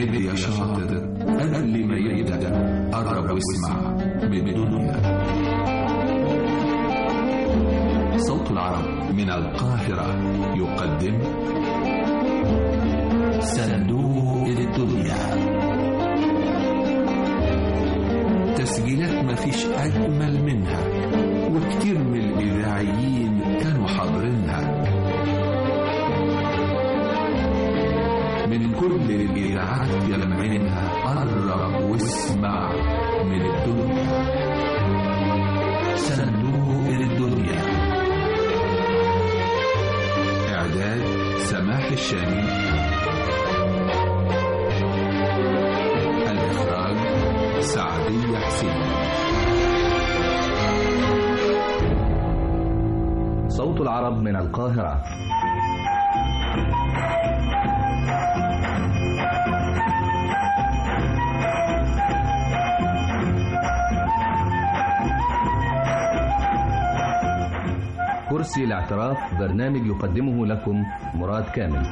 مد يا شاطر قبل ما يبدأ قرب واسمع من الدنيا صوت العرب من القاهرة يقدم صندوق الدنيا تسجيلات مفيش أجمل منها وكتير من الإذاعيين كانوا حاضرينها من كل الإذاعات يلمعينها قرب واسمع من الدنيا صندوق الدنيا إعداد سماح الشامي الإخراج سعدية حسين صوت العرب من القاهرة كرسي الاعتراف برنامج يقدمه لكم مراد كامل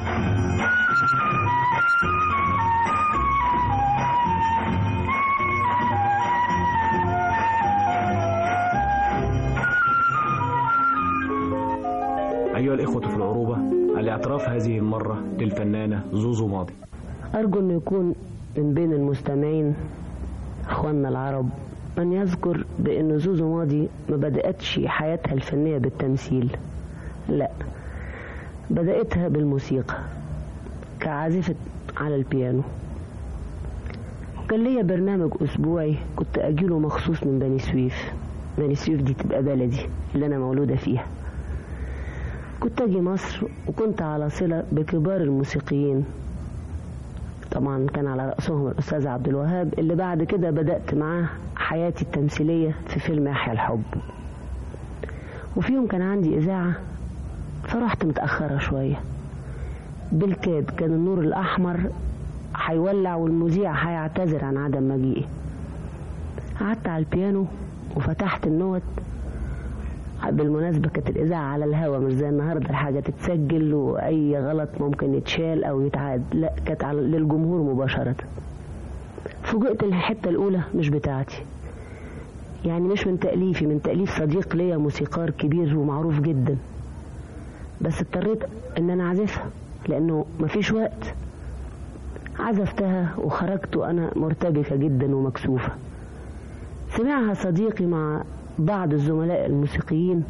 أيها الإخوة في العروبة الاعتراف هذه المرة للفنانة زوزو ماضي أرجو أن يكون من بين المستمعين أخواننا العرب من يذكر بأن زوزو ماضي ما بدأتش حياتها الفنية بالتمثيل لا بدأتها بالموسيقى كعازفة على البيانو كان ليا برنامج أسبوعي كنت أجيله مخصوص من بني سويف بني سويف دي تبقى بلدي اللي أنا مولودة فيها كنت أجي مصر وكنت على صلة بكبار الموسيقيين طبعا كان على رأسهم الأستاذ عبد الوهاب اللي بعد كده بدأت معاه حياتي التمثيلية في فيلم يحيى الحب وفي يوم كان عندي إذاعة فرحت متأخرة شوية بالكاد كان النور الأحمر هيولع والمذيع هيعتذر عن عدم مجيئي قعدت على البيانو وفتحت النوت بالمناسبة كانت الإذاعة على الهوا مش زي النهاردة الحاجة تتسجل وأي غلط ممكن يتشال أو يتعاد لا كانت على للجمهور مباشرة فوجئت الحتة الأولى مش بتاعتي يعني مش من تأليفي من تأليف صديق ليا موسيقار كبير ومعروف جدا بس اضطريت ان انا اعزفها لانه مفيش وقت عزفتها وخرجت وانا مرتبكة جدا ومكسوفة سمعها صديقي مع بعض الزملاء الموسيقيين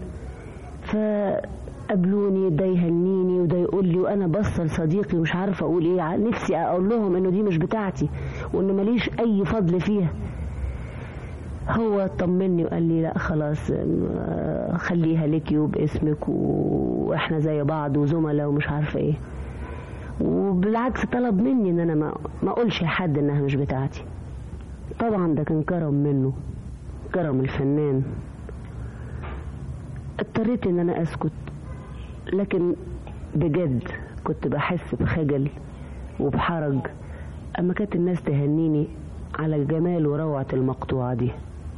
فقابلوني ده يهنيني وده يقول لي وانا بصل صديقي ومش عارفه اقول ايه نفسي اقول لهم انه دي مش بتاعتي وان ماليش اي فضل فيها هو طمني وقال لي لا خلاص خليها ليكي وباسمك واحنا زي بعض وزملاء ومش عارفه ايه وبالعكس طلب مني ان انا ما ما اقولش لحد انها مش بتاعتي طبعا ده كان كرم منه كرم الفنان اضطريت ان انا اسكت لكن بجد كنت بحس بخجل وبحرج اما كانت الناس تهنيني على جمال وروعة المقطوعة دي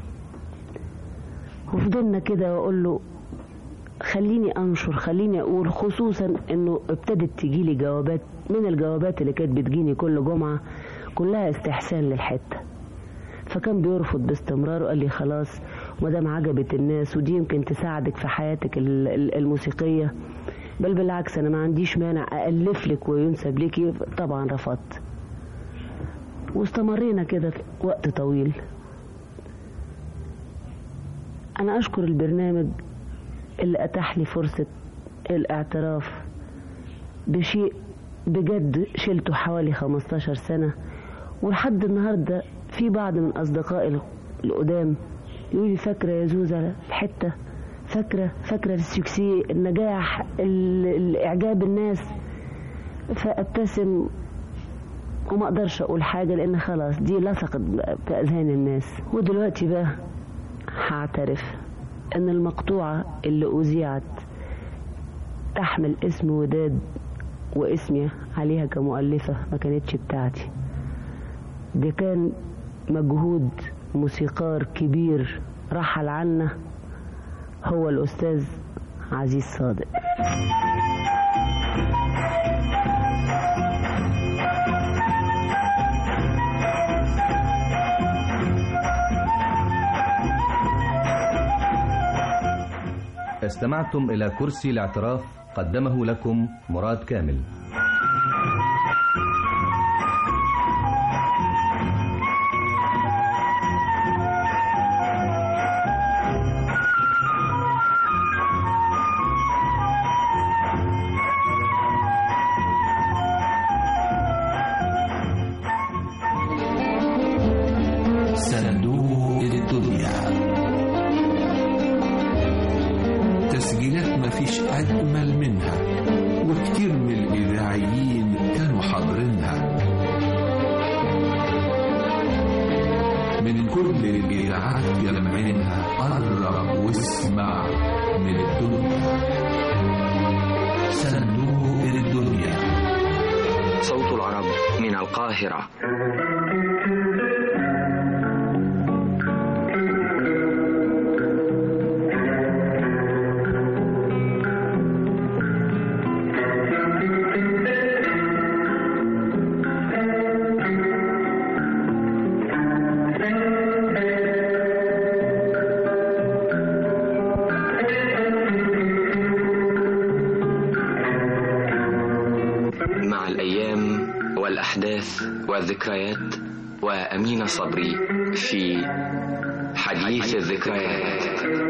وفضلنا كده واقول له خليني انشر خليني اقول خصوصا انه ابتدت تجيلي جوابات من الجوابات اللي كانت بتجيني كل جمعة كلها استحسان للحته فكان بيرفض باستمرار وقال لي خلاص ما دام عجبت الناس ودي يمكن تساعدك في حياتك الموسيقيه بل بالعكس انا ما عنديش مانع الف لك وينسب ليكي طبعا رفضت واستمرينا كده وقت طويل انا اشكر البرنامج اللي اتاح لي فرصه الاعتراف بشيء بجد شلته حوالي 15 سنه ولحد النهارده في بعض من أصدقائي القدام يقولوا لي فاكرة يا زوزة الحتة فاكرة فاكرة السكسي النجاح الإعجاب الناس فأبتسم وما أقدرش أقول حاجة لأن خلاص دي لصقت في أذهان الناس ودلوقتي بقى هعترف إن المقطوعة اللي أذيعت تحمل اسم وداد واسمي عليها كمؤلفة ما كانتش بتاعتي ده كان مجهود موسيقار كبير رحل عنا هو الأستاذ عزيز صادق استمعتم إلى كرسي الاعتراف قدمه لكم مراد كامل صندوق الدنيا تسجيلات مفيش أجمل منها وكتير من الإذاعيين كانوا حاضرينها من كل الإذاعات يلمعينها قرب واسمع من الدنيا صندوق الدنيا صوت العرب من القاهرة مع الأيام والأحداث والذكريات وأمين صبري في حديث الذكريات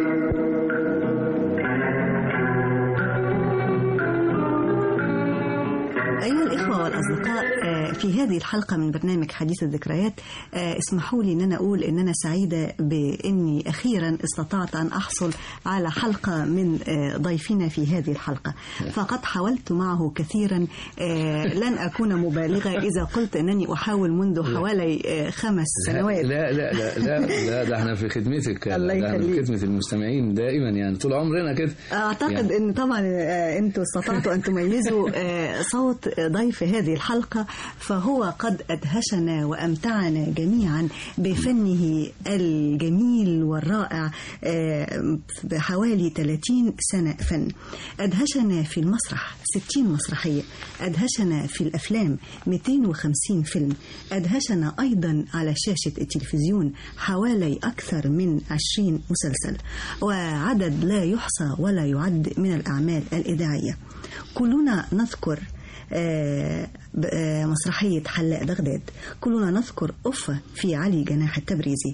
أيها الإخوة والأصدقاء آه، في هذه الحلقة من برنامج حديث الذكريات آه، اسمحوا لي أن أنا أقول أن أنا سعيدة بأني أخيرا استطعت أن أحصل على حلقة من آه، ضيفنا في هذه الحلقة فقد حاولت معه كثيرا آه، لن أكون مبالغة إذا قلت أنني أحاول منذ حوالي آه، خمس سنوات لا لا لا لا لا ده احنا في خدمتك الله ده احنا في يخليك. خدمة المستمعين دائما يعني طول عمرنا كده أعتقد يعني- أن طبعا آه، أنتم استطعتوا أن تميزوا آه، صوت ضيف هذه الحلقة فهو قد أدهشنا وأمتعنا جميعا بفنه الجميل والرائع آه، بحوالي 30 سنة فن أدهشنا في المسرح 60 مسرحية أدهشنا في الأفلام 250 فيلم أدهشنا أيضا على شاشة التلفزيون حوالي أكثر من 20 مسلسل وعدد لا يحصى ولا يعد من الأعمال الإذاعية كلنا نذكر آه، ب- آه، مسرحية حلاق بغداد كلنا نذكر أفة في علي جناح التبريزي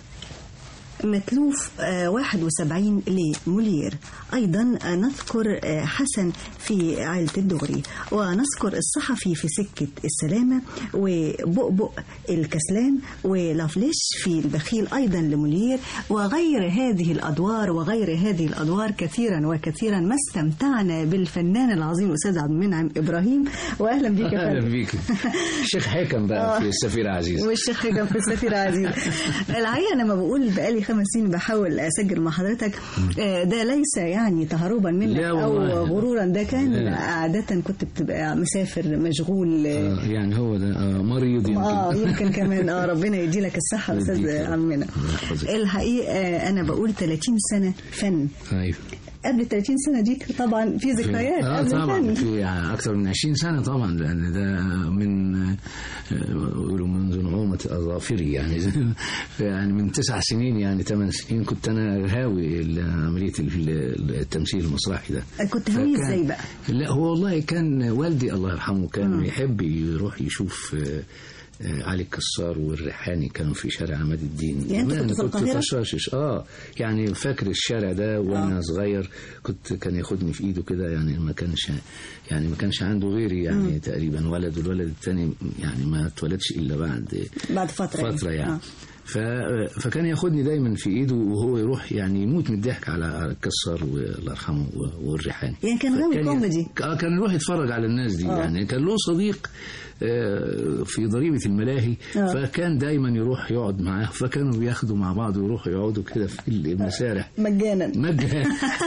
متلوف آه، 71 لمولير أيضا آه، نذكر آه، حسن في عائلة الدغري ونذكر الصحفي في سكة السلامة وبؤبؤ الكسلان ولافليش في البخيل أيضا لمولير وغير هذه الأدوار وغير هذه الأدوار كثيرا وكثيرا ما استمتعنا بالفنان العظيم الأستاذ عبد المنعم إبراهيم وأهلا بك يا اهلا فندم بيك الشيخ حكم بقى في السفير عزيز والشيخ كان في السفير عزيز الحقيقه انا لما بقول بقالي خمس سنين بحاول اسجل مع حضرتك آه، ده ليس يعني تهربا منك لا او والله. غرورا ده كان لا. عاده كنت بتبقى مسافر مشغول آه، آه، يعني هو ده آه، مريض يمكن اه يمكن كمان اه ربنا يدي لك الصحه يديك استاذ يا رب. عمنا الله يحفظك. الحقيقه آه، انا بقول 30 سنه فن ايوه قبل 30 سنه دي طبعا في ذكريات اه قبل طبعا الفن في اكثر من 20 سنه طبعا لان ده من آه، يقولوا منذ نعومه اظافري يعني يعني من تسع سنين يعني ثمان سنين كنت انا هاوي عمليه التمثيل المسرحي ده كنت هاوي فكان- ازاي بقى؟ لا هو والله كان والدي الله يرحمه كان يحب يروح يشوف آه، آه، علي الكسار والريحاني كانوا في شارع عماد الدين يعني أنت زمان كنت في كنت القاهرة؟ تشاشش اه يعني فاكر الشارع ده وانا آه. صغير كنت كان ياخدني في ايده كده يعني ما كانش يعني ما كانش عنده غيري يعني تقريبا ولد والولد الثاني يعني ما اتولدش الا بعد بعد فتره فتره يعني آه. ف... فكان ياخدني دايما في ايده وهو يروح يعني يموت من الضحك على على الكسر والله يرحمه و- والريحاني يعني كان غاوي فكان ي- كوميدي. اه كان يروح يتفرج على الناس دي آه. يعني كان له صديق آه، في ضريبة الملاهي آه. فكان دايما يروح يقعد معاه فكانوا بياخدوا مع بعض ويروحوا يقعدوا كده في المسارح مجانا مجد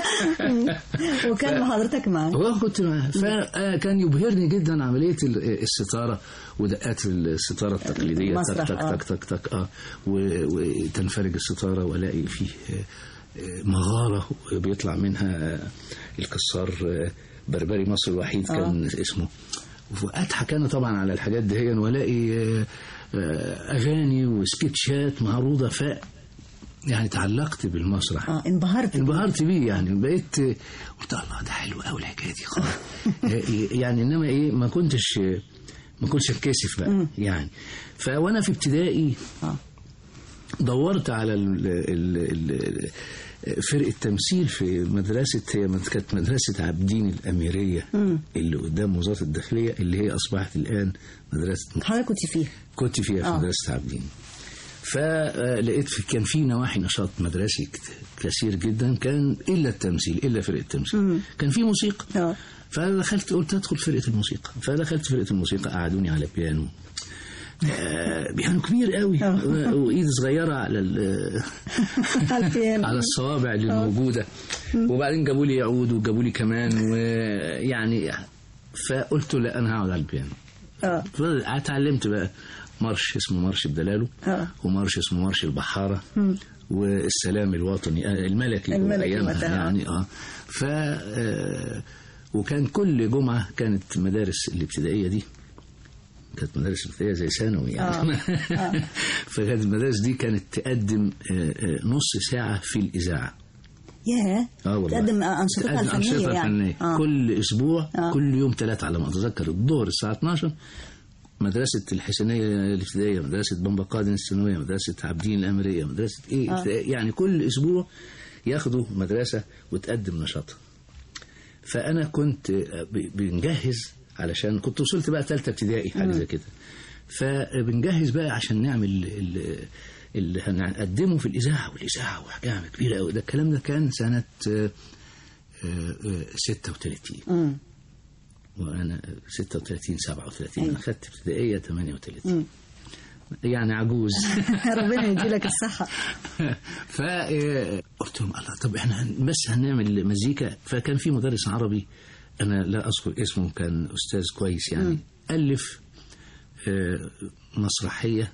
وكان مع حضرتك معاه هو كنت معاه فكان يبهرني جدا عمليه ال- الستاره ودقات الستاره التقليديه مسرح، تك آه. تك تك تك اه و- وتنفرج الستاره والاقي فيه آه، آه، مغاره بيطلع منها آه، الكسار آه، بربري مصر الوحيد كان اسمه واضحك انا طبعا على الحاجات دي والاقي آه، آه، اغاني وسكتشات معروضه ف يعني تعلقت بالمسرح اه انبهرت انبهرت بيه يعني بقيت قلت الله ده حلو قوي الحكايه دي خالص يعني انما ايه ما كنتش ما كنتش اتكسف بقى يعني فوانا في ابتدائي آه. دورت على ال ال ال فرقة تمثيل في مدرسة هي مد- كانت مدرسة عابدين الأميرية اللي قدام وزارة الداخلية اللي هي أصبحت الآن مدرسة حضرتك كنت فيها كنت فيها في آه. مدرسة عابدين فلقيت في كان في نواحي نشاط مدرسي كت- كثير جدا كان الا التمثيل الا فرقه التمثيل كان في موسيقى آه. فدخلت قلت ادخل فرقه الموسيقى فدخلت فرقه الموسيقى قعدوني على بيانو آه، بيانو كبير قوي آه. وايد صغيره على ال- على البيانو. على الصوابع اللي موجوده وبعدين جابوا لي عود وجابوا لي كمان ويعني فقلت لا انا هقعد على البيانو اه اتعلمت بقى مارش اسمه مارش بدلاله آه. ومارش اسمه مارش البحارة والسلام الوطني آه، الملكي الملكي أيامها وقتها. يعني اه ف آه، وكان كل جمعة كانت مدارس الابتدائية دي كانت مدارس ابتدائية زي ثانوي يعني فكانت المدارس دي كانت تقدم آه، آه، نص ساعة في الإذاعة ياه اه والله تقدم أنشطتها تقدم الفنية أنشطة يعني فنية آه. كل أسبوع آه. كل يوم ثلاثة على ما أتذكر الظهر الساعة 12 مدرسة الحسينية الابتدائية مدرسة بمبا قادن الثانوية مدرسة عابدين الأمرية مدرسة إيه آه. ابتدائية. يعني كل أسبوع ياخدوا مدرسة وتقدم نشاطها فأنا كنت آه، ب- بنجهز علشان كنت وصلت بقى ثالثة ابتدائي حاجة زي كده فبنجهز بقى عشان نعمل ال- اللي هنقدمه في الإذاعة والإذاعة وحاجة كبيرة قوي ده الكلام ده كان سنة آه، آه، آه، 36 مم. وانا 36 37 أيوة. اخذت ابتدائيه 38 يعني عجوز ربنا يديلك الصحة فقلت لهم الله طب احنا هن- بس هنعمل مزيكا فكان في مدرس عربي انا لا اذكر اسمه كان استاذ كويس يعني الف آه، مسرحيه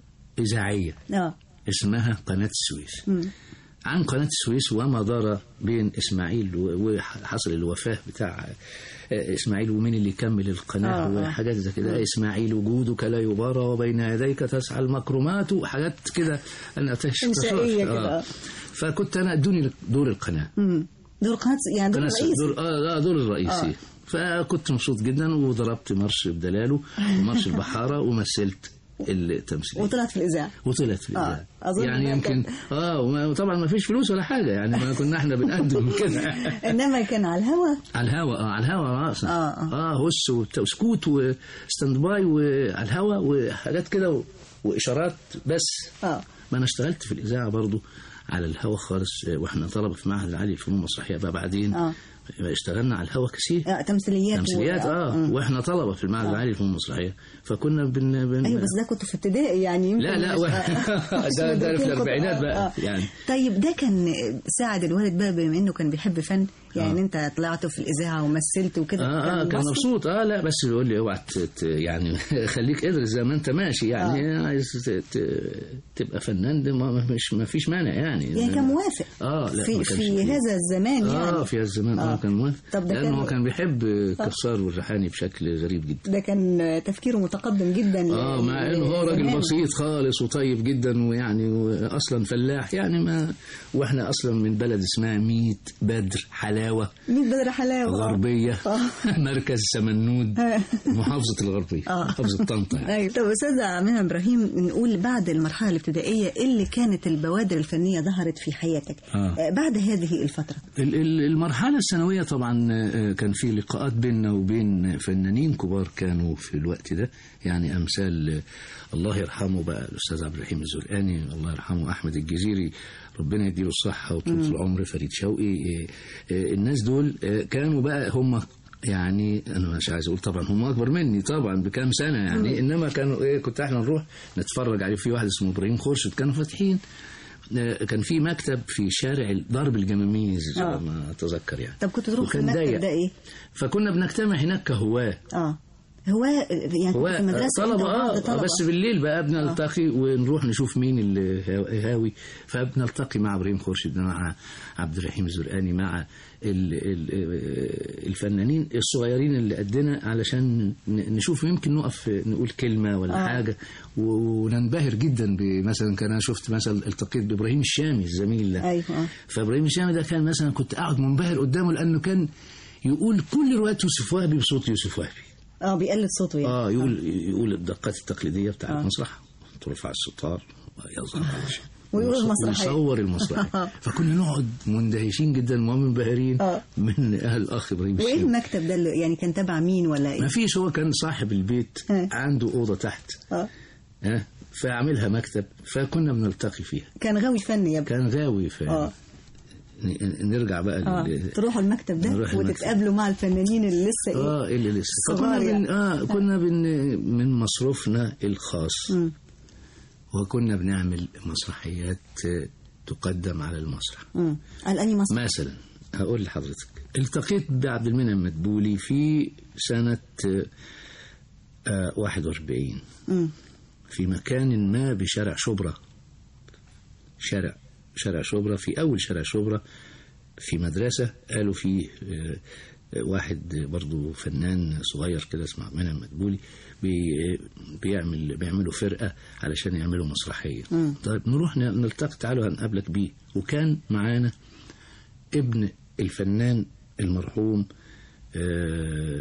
اذاعيه اه اسمها قناة السويس عن قناة السويس وما دار بين إسماعيل و- وحصل الوفاة بتاع آه، إسماعيل ومين اللي يكمل القناة آه، آه. وحاجات زي كده إسماعيل وجودك لا يبارى وبين يديك تسعى المكرمات وحاجات كده أنا تش- إنشائية تشرف. كده. فكنت أنا ادوني دور القناة مم. دور قناة يعني دور قناة رئيس دور آه آه، دور الرئيسي فكنت مبسوط جدا وضربت مارش بدلاله ومارش البحارة ومثلت التمثيلية وطلعت في الإذاعة وطلعت في آه، الإذاعة أظن يعني إنها يمكن اه وما- طبعا ما فيش فلوس ولا حاجه يعني ما كنا احنا بنقدم كده إنما كان على الهوا على الهوا اه على الهوا اه آه، آه. اه هس وبتاع- وسكوت وستاند باي وعلى الهوا وحاجات كده و- واشارات بس اه ما انا اشتغلت في الاذاعه برضو على الهوا خالص آه، واحنا طلبه في معهد العالي للفنون المسرحيه بقى بعدين آه. اشتغلنا على الهوا كثير آه، تمثيليات و- تمثيليات اه مم. واحنا طلبه في المعهد العالي للفنون المسرحيه فكنا بن, بن ايوه بس ده كنت في ابتدائي يعني يمكن لا لا مش- و- آه. ده ده في كنت- الاربعينات آه، بقى آه. يعني طيب ده كان ساعد الوالد بقى بما انه كان بيحب فن يعني آه. انت طلعت في الاذاعه ومثلت وكده اه اه كان وصل- مبسوط اه لا بس يقول لي اوعى ت- ت- يعني خليك ادرس زي ما انت ماشي يعني عايز ت- ت- تبقى فنان ده ما مش ما فيش مانع يعني يعني كان موافق اه لا في ما كانش في فيه. هذا الزمان يعني اه في الزمان اه, آه. كان موافق طب ده لانه كان- هو كان بيحب كسار والريحاني بشكل غريب جدا ده كان تفكيره متقدم جدا اه مع انه هو راجل لزمان. بسيط خالص وطيب جدا ويعني اصلا فلاح يعني ما واحنا اصلا من بلد اسمها ميت بدر حلاوه مين بدر حلاوه غربيه آه. مركز سمنود محافظه الغربيه آه. محافظه طنطا يعني. ايوه طب استاذ عماد ابراهيم نقول بعد المرحله الابتدائيه اللي كانت البوادر الفنيه ظهرت في حياتك آه. آه، بعد هذه الفتره ال- ال- المرحلة الثانوية طبعا آه، كان في لقاءات بيننا وبين فنانين كبار كانوا في الوقت ده يعني أمثال آه، الله يرحمه بقى الأستاذ عبد الرحيم الزرقاني الله يرحمه أحمد الجزيري ربنا يديله الصحة وطول العمر فريد شوقي آه، آه، الناس دول آه، كانوا بقى هم يعني انا مش عايز اقول طبعا هم اكبر مني طبعا بكام سنه يعني انما كانوا ايه كنت احنا نروح نتفرج عليه في واحد اسمه ابراهيم خورشيد كانوا فاتحين آه، كان في مكتب في شارع ضرب الجماميز آه. على ما اتذكر يعني طب كنت تروح في وكان المكتب ضيق. ده ايه فكنا بنجتمع هناك كهواه اه هو يعني هو كنت في المدرسة طلبة أنت وبعض اه طلبة. بس بالليل بقى بنلتقي ونروح نشوف مين اللي ها- هاوي فبنلتقي مع ابراهيم خورشيد مع عبد الرحيم الزرقاني مع ال ال الفنانين الصغيرين اللي قدنا علشان ن- نشوف يمكن نقف نقول كلمة ولا آه. آه. حاجة و- وننبهر جدا بمثلا كان انا شفت مثلا التقيت بابراهيم الشامي الزميل ده أيوة آه. فابراهيم الشامي ده كان مثلا كنت قاعد منبهر قدامه لانه كان يقول كل روايات يوسف وهبي بصوت يوسف وهبي اه بيقلد صوته يعني اه يقول يقول الدقات التقليديه بتاع آه. المسرح ترفع الستار ويظهر الوجه ويقول المسرحية. ويصور المسرحيه فكنا نقعد مندهشين جدا ومنبهرين آه. من اهل الاخ ابراهيم وايه الشامي المكتب ده اللي يعني كان تبع مين ولا ايه؟ ما فيش هو كان صاحب البيت آه. عنده اوضه تحت اه ها فعملها مكتب فكنا بنلتقي فيها كان غاوي فني يا ابني كان غاوي في اه ن- نرجع بقى اه لل- تروحوا المكتب ده نروح المكتب. وتتقابلوا مع الفنانين اللي لسه ايه اه اللي لسه صغار فكنا يعني. بن... اه كنا بن... من مصروفنا الخاص مم. وكنا بنعمل مسرحيات آه، تقدم على المسرح امم قال اني مصر مثلا هقول لحضرتك التقيت بعبد المنعم مدبولي في سنة آه، آه، 41 امم في مكان ما بشارع شبرا شارع شارع شبرا في أول شارع شبرا في مدرسة قالوا فيه آه، آه، واحد برضو فنان صغير كده اسمه عبد المنعم مدبولي بي بيعمل بيعملوا فرقة علشان يعملوا مسرحية مم. طيب نروح ن- نلتقي تعالوا هنقابلك بيه وكان معانا ابن الفنان المرحوم آه،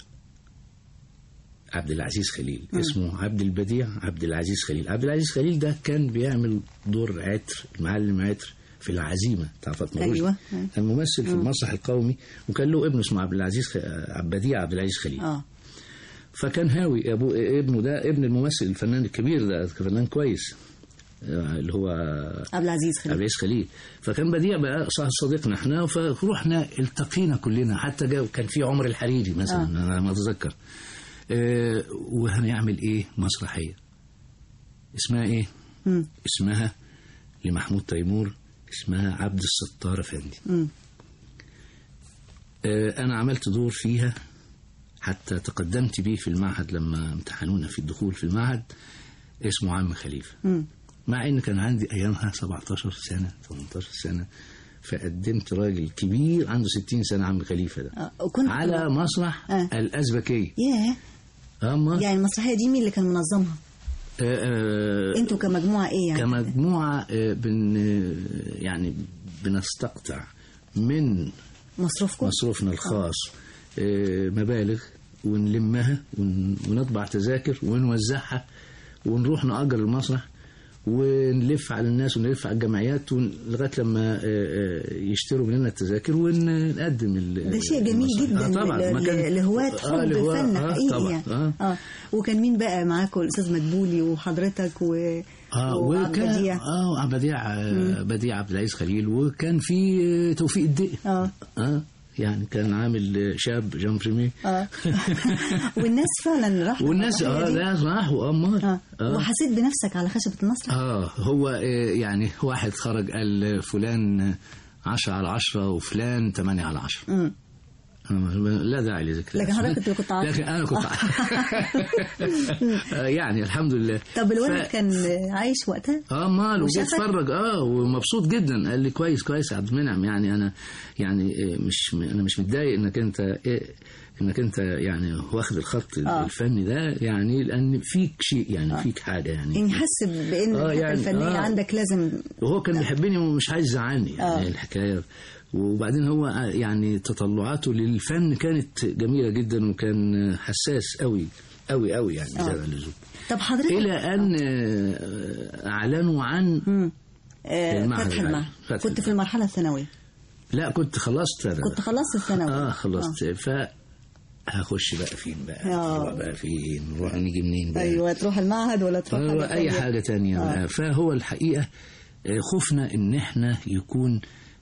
عبد العزيز خليل اسمه عبد البديع عبد العزيز خليل عبد العزيز خليل ده كان بيعمل دور عطر المعلم عطر في العزيمة بتاع فاطمة رشدي. أيوة. كان ممثل في المسرح القومي وكان له ابن اسمه عبد العزيز خ... عبد البديع عبد العزيز خليل اه فكان هاوي ابو ابنه ده ابن الممثل الفنان الكبير ده فنان كويس آه، اللي هو عبد العزيز عبد خليل العزيز خليل فكان بديع بقى صاحب صديقنا احنا فروحنا التقينا كلنا حتى جاء كان في عمر الحريري مثلا آه. انا ما اتذكر اه وهنعمل ايه مسرحيه اسمها ايه مم. اسمها لمحمود تيمور اسمها عبد الستار افندي مم. آه، أنا عملت دور فيها حتى تقدمت بيه في المعهد لما امتحنونا في الدخول في المعهد اسمه عم خليفة مم. مع إن كان عندي أيامها 17 سنة 18 سنة فقدمت راجل كبير عنده 60 سنة عم خليفة ده آه. وكنت على مسرح آه. الأزبكية ياه أما يعني المسرحيه دي مين اللي كان منظمها؟ آه، آه، انتوا كمجموعه ايه يعني؟ كمجموعة آه، بن آه، يعني بنستقطع من مصروفكم؟ مصروفنا الخاص آه، مبالغ ونلمها ون- ونطبع تذاكر ونوزعها ونروح نأجر المسرح ونلف على الناس ونلف على الجمعيات ون- لغايه لما آه، آه، يشتروا مننا التذاكر ونقدم ال- ده شيء جميل المسرح. جدا آه طبعا ل- ما كان- ل- لهواة آه، حب لهواة- الفن آه حقيقي طبعا يعني آه. اه وكان مين بقى معاكم الاستاذ مدبولي وحضرتك و اه وعبد وكان البديع؟ اه عبد بديع آه، بديع عبد العزيز خليل وكان في آه، توفيق الدقي اه اه يعني كان عامل شاب جان بريمي اه والناس فعلا راحوا والناس اه المسرحية دي؟ ناس راحوا امال اه آه. وحسيت بنفسك على خشبة المسرح اه هو آه، يعني واحد خرج قال فلان عشرة على عشرة وفلان ثمانية على عشرة امم لا داعي لذكر لكن حضرتك كنت- كنت عارف. لكن انا كنت عارف. آه، يعني الحمد لله طب الولد ف- كان عايش وقتها اه مال وجيت وشافك؟ اتفرج اه ومبسوط جدا قال لي كويس كويس يا عبد المنعم يعني انا يعني إيه، مش انا مش متضايق انك انت إيه انك انت يعني واخد الخط آه. الفني ده يعني لان فيك شيء يعني فيك حاجه يعني يعني حس بان آه، الحته يعني- الفنيه آه. عندك لازم وهو كان بيحبني ومش عايز يزعلني يعني آه. الحكايه وبعدين هو يعني تطلعاته للفن كانت جميله جدا وكان حساس قوي قوي قوي يعني زياده عن اللزوم طب حضرتك الى ان آه، اعلنوا عن مم. آه، المعهد فتح العالي. المعهد فتح كنت في المعهد. المرحله الثانويه لا كنت خلصت أنا. كنت خلصت الثانوي اه خلصت ف هخش بقى فين بقى آه. نروح بقى فين نروح نيجي منين بقى ايوه تروح المعهد ولا تروح آه، حاجه اي تانية؟ حاجه تانية آه. بقى. فهو الحقيقه آه، خفنا ان احنا يكون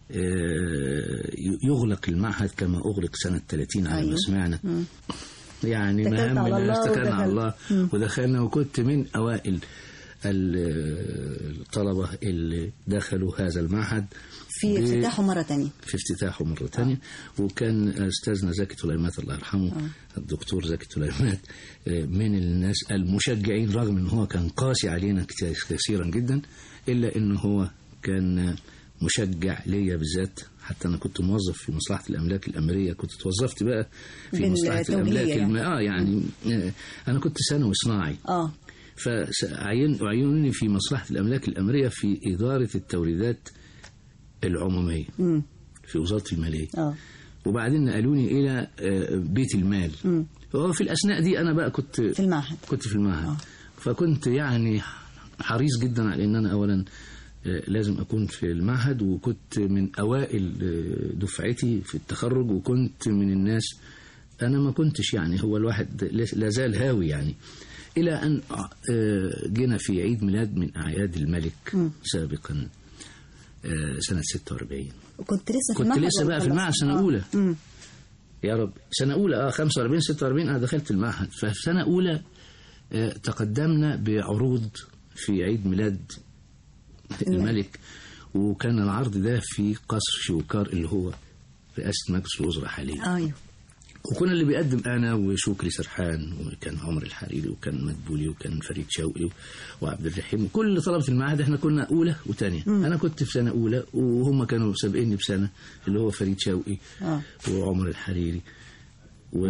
آه، يغلق المعهد كما اغلق سنه 30 على ما أيوة. سمعنا مم. يعني اتكلت على مهمنا الله استكلنا على ودخلت. الله مم. ودخلنا وكنت من اوائل ال- الطلبة اللي دخلوا هذا المعهد في ب- افتتاحه مرة تانية في افتتاحه مرة تانية وكان أستاذنا زكي طليمات الله يرحمه الدكتور زكي طليمات آه، من الناس المشجعين رغم أنه هو كان قاسي علينا كتير- كثيرا جدا إلا أنه هو كان آه، مشجع ليا بالذات حتى أنا كنت موظف في مصلحة الأملاك الأمريكية كنت توظفت بقى في مصلحة بالتوجيهية الأملاك يعني. الم... آه يعني آه، أنا كنت ثانوي صناعي اه فعينوني في مصلحة الأملاك الأمريكية في إدارة التوريدات العمومية مم. في وزارة المالية اه وبعدين نقلوني إلى آه، بيت المال وفي الأثناء دي أنا بقى كنت في المعهد كنت في المعهد فكنت يعني حريص جدا على ان انا اولا آه، لازم اكون في المعهد وكنت من اوائل آه، دفعتي في التخرج وكنت من الناس انا ما كنتش يعني هو الواحد لا زال هاوي يعني الى ان آه، جينا في عيد ميلاد من اعياد الملك سابقا آه، سنه 46 كنت لسه في كنت المعهد لسه ولا بقى في خلصت؟ المعهد سنه آه. اولى مم. يا رب سنة أولى اه 45 46 أنا دخلت المعهد ففي سنة أولى آه، تقدمنا بعروض في عيد ميلاد الملك وكان العرض ده في قصر شوكار اللي هو رئاسة مجلس الوزراء حاليا ايوه وكنا اللي بيقدم أنا وشكري سرحان وكان عمر الحريري وكان مدبولي وكان فريد شوقي وعبد الرحيم وكل طلبة المعهد احنا كنا أولى وثانية أنا كنت في سنة أولى وهم كانوا سابقيني بسنة اللي هو فريد شوقي آه. وعمر الحريري و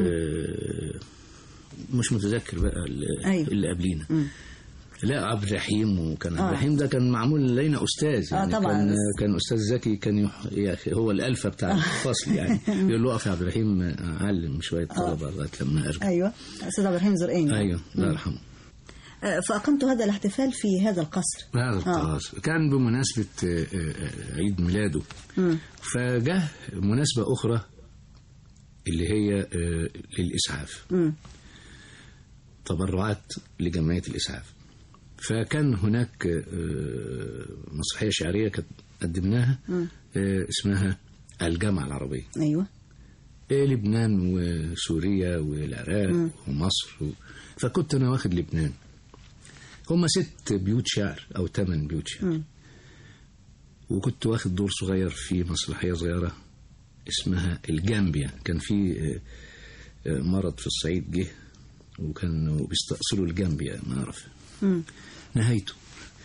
مش متذكر بقى اللي, أيوة. اللي قبلينا لا عبد الرحيم وكان عبد آه. الرحيم ده كان معمول لينا استاذ آه، يعني طبعاً. كان كان استاذ زكي كان يح... يا أخي هو الالفه بتاع الفصل يعني يقول له اقف يا عبد الرحيم علم شويه طلبه لغايه لما ارجع ايوه استاذ عبد الرحيم زرقاني ايوه الله يرحمه آه، فاقمت هذا الاحتفال في هذا القصر هذا الطراز كان بمناسبة آه، آه، عيد ميلاده فجاء مناسبة أخرى اللي هي آه، للإسعاف مم. تبرعات لجمعية الإسعاف فكان هناك آه، مسرحية شعرية كانت قدمناها آه، اسمها الجامعة العربية ايوه إيه لبنان وسوريا والعراق ومصر و... فكنت انا واخد لبنان هما ست بيوت شعر او ثمان بيوت شعر وكنت واخد دور صغير في مسرحيه صغيره اسمها الجامبيا كان في آه، آه، مرض في الصعيد جه وكانوا بيستأصلوا الجامبيا ما اعرف نهايته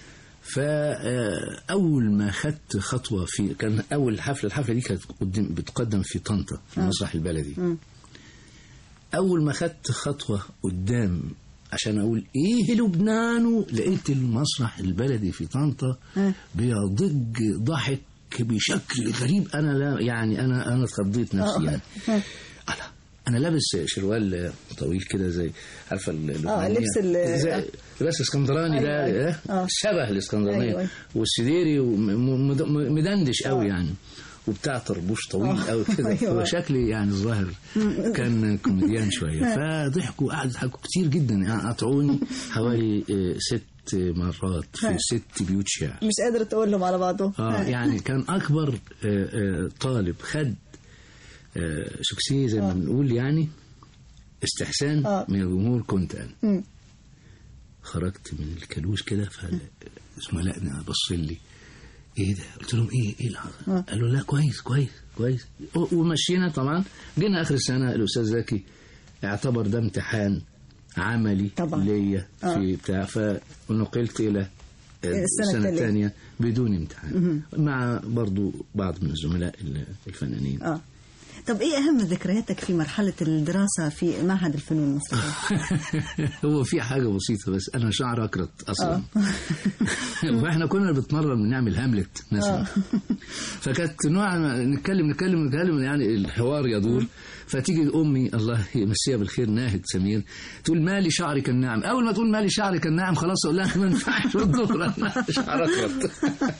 فأول ما خدت خطوة في كان أول حفلة الحفلة دي كانت قدم بتقدم في طنطا في المسرح البلدي أول ما خدت خطوة قدام عشان أقول إيه لبنان لقيت المسرح البلدي في طنطا بيضج ضحك بشكل غريب أنا لا يعني أنا أنا اتخضيت نفسي يعني أنا أنا لابس شروال طويل كده زي عارفة اللبنانية لبس ال- زي لبس اسكندراني ده أيوة. إيه؟ آه. شبه الاسكندرانية أيوة. والسديري وم- مد- مدندش قوي يعني وبتاع طربوش طويل قوي كده أيوة. هو شكلي يعني الظاهر كان كوميديان شويه فضحكوا قعدوا يضحكوا كتير جدا يعني قطعوني حوالي آه، ست مرات في ست بيوت شعر مش قادر تقول لهم على بعضهم اه يعني كان اكبر آه، آه، طالب خد آه، سكسيه زي ما بنقول يعني استحسان آه. من الجمهور كنت انا مم. خرجت من الكالوس كده فزملائنا بص لي ايه ده قلت لهم ايه ايه اللي حصل قالوا لا كويس كويس كويس و- ومشينا طبعا جينا اخر السنه الاستاذ زكي اعتبر ده امتحان عملي طبعا. ليا في بتاع فنقلت الى السنة السنه التالية. الثانيه بدون امتحان مع برضو بعض من الزملاء الفنانين اه طب ايه اهم ذكرياتك في مرحله الدراسه في معهد الفنون المسرحيه هو في حاجة بسيطة بس أنا شعر أكرت أصلا وإحنا كنا بنتمرن بنعمل هاملت مثلا فكانت نوع ما نتكلم نتكلم نتكلم يعني الحوار يدور فتيجي أمي الله يمسيها بالخير ناهد سمير تقول مالي شعرك الناعم أول ما تقول مالي شعرك الناعم خلاص أقول لها ما ينفعش الظهر أنا شعر أكرت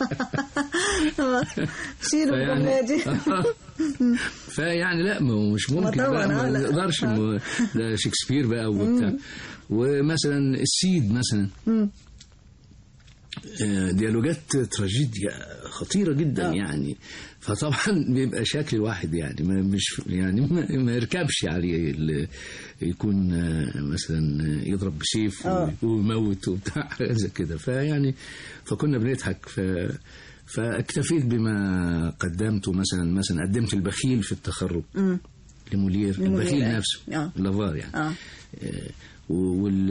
شيلوا الجمله دي فيعني لا ما هو مش ممكن طبعاً، بقى آه، ما لا. نقدرش ما- ده شكسبير بقى وبتاع ومثلا السيد مثلا آه، ديالوجات تراجيديا خطيره جدا آه. يعني فطبعا بيبقى شكل الواحد يعني ما مش يعني ما, ما يركبش عليه ال- يكون آه، مثلا يضرب بسيف آه. ويموت وبتاع حاجة زي كده فيعني فكنا بنضحك ف فاكتفيت بما قدمته مثلا مثلا قدمت البخيل في التخرج مم. لمولير لمولير، البخيل آه. نفسه آه. لافار يعني اه آه، وال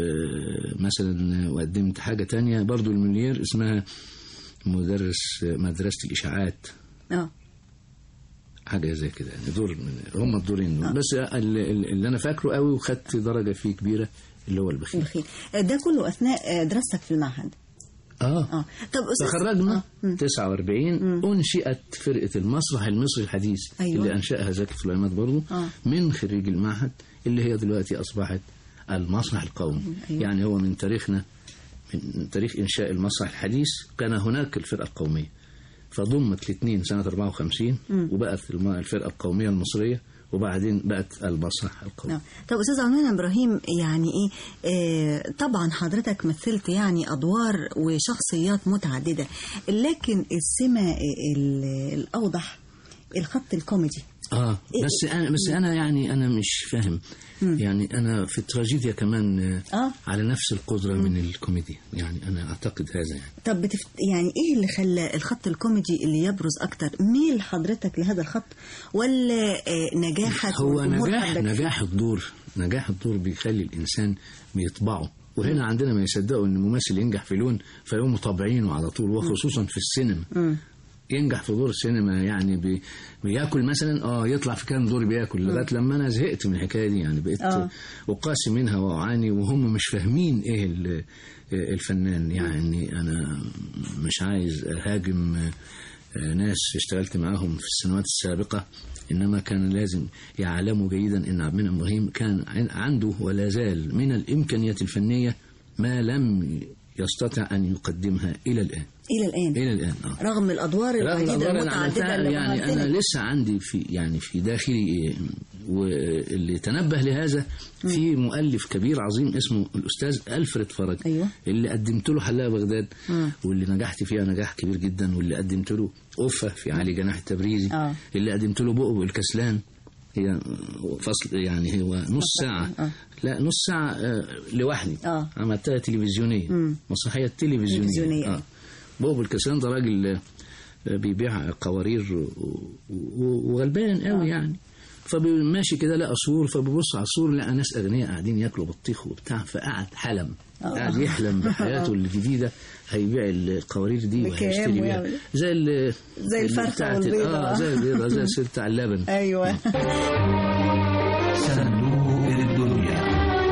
مثلا وقدمت حاجة تانية برضو المولير اسمها مدرس مدرسة الإشاعات اه حاجة زي كده يعني دور من هم الدورين دول. بس ال- ال- اللي أنا فاكره قوي وخدت درجة فيه كبيرة اللي هو البخيل بخير ده كله اثناء دراستك في المعهد اه اه طب استاذ تخرجنا آه. مم. 49 انشئت فرقه المسرح المصري الحديث أيوة. اللي انشاها زكي سليمان برضه آه. من خريج المعهد اللي هي دلوقتي اصبحت المسرح القومي أيوة. يعني هو من تاريخنا من تاريخ انشاء المسرح الحديث كان هناك الفرقه القوميه فضمت الاثنين سنه 54 وبقت الم- الفرقه القوميه المصريه وبعدين بقت المسرح القومي نعم. طب استاذ عنان ابراهيم يعني ايه آه طبعا حضرتك مثلت يعني ادوار وشخصيات متعدده لكن السمه ال- الاوضح الخط الكوميدي اه إيه- بس انا بس انا يعني انا مش فاهم يعني انا في التراجيديا كمان آه، آه. على نفس القدره من الكوميديا يعني انا اعتقد هذا يعني طب بتفت... يعني ايه اللي خلى الخط الكوميدي اللي يبرز اكتر ميل حضرتك لهذا الخط ولا آه نجاحك هو والجمهور نجاح حبك فيه؟ نجاح الدور نجاح الدور بيخلي الانسان بيطبعه وهنا عندنا ما يصدقوا ان الممثل ينجح في لون فيقوموا طابعينه على طول وخصوصا في السينما مم. ينجح في دور السينما يعني بي بياكل مثلا اه يطلع في كام دور بياكل لغايه لما انا زهقت من الحكايه دي يعني بقيت آه. اقاسي منها واعاني وهم مش فاهمين ايه ال- الفنان يعني انا مش عايز اهاجم آه، ناس اشتغلت معاهم في السنوات السابقه انما كان لازم يعلموا جيدا ان عبد المنعم ابراهيم كان عن- عنده ولا زال من الامكانيات الفنيه ما لم يستطع ان يقدمها الى الان الى الان الى الان اه رغم الادوار رغم العديده الأدوار اللي المتعدده عملتها اللي يعني عملتها. انا لسه عندي في يعني في داخلي إيه، واللي تنبه لهذا في مؤلف كبير عظيم اسمه الاستاذ الفريد فرج أيوة. اللي قدمت له حلاقه بغداد مم. واللي نجحت فيها نجاح كبير جدا واللي قدمت له اوفه في علي جناح التبريزي آه. اللي قدمت له بؤبؤ الكسلان هي فصل يعني هو نص ساعة آه. لا نص ساعة آه، لوحدي آه. عملتها تلفزيونية مم. مسرحية تلفزيونية تلفزيونية. آه. بوب الكسلان ده راجل آه، بيبيع قوارير و- و- وغلبان قوي يعني فماشي كده لقى سور فبيبص على السور لقى ناس اغنياء قاعدين ياكلوا بطيخ وبتاع فقعد حلم قاعد يحلم بحياته الجديده هيبيع القوارير دي بكام وهيشتري بيها ويعمل- زي ال زي الفرخة بتاعت- والبيضة. اه زي البيضه زي السير بتاع اللبن ايوه صندوق الدنيا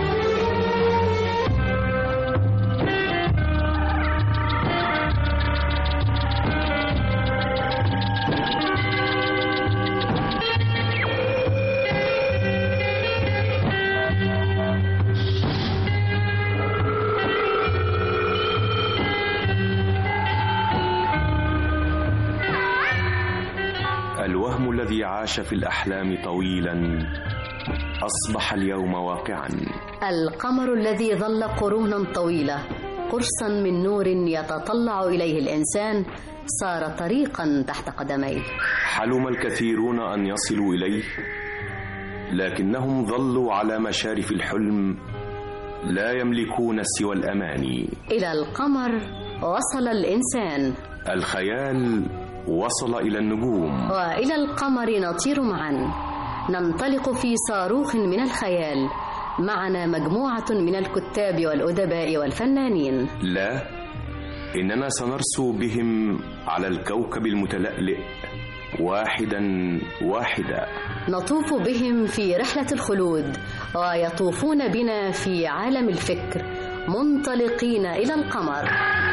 الوهم الذي عاش في الأحلام طويلا أصبح اليوم واقعا القمر الذي ظل قرونا طويلة قرصا من نور يتطلع إليه الإنسان صار طريقا تحت قدميه حلم الكثيرون أن يصلوا إليه لكنهم ظلوا على مشارف الحلم لا يملكون سوى الأماني إلى القمر وصل الإنسان الخيال وصل إلى النجوم وإلى القمر نطير معا ننطلق في صاروخ من الخيال معنا مجموعة من الكتاب والأدباء والفنانين لا إننا سنرسو بهم على الكوكب المتلألئ واحدا واحدا نطوف بهم في رحلة الخلود ويطوفون بنا في عالم الفكر منطلقين إلى القمر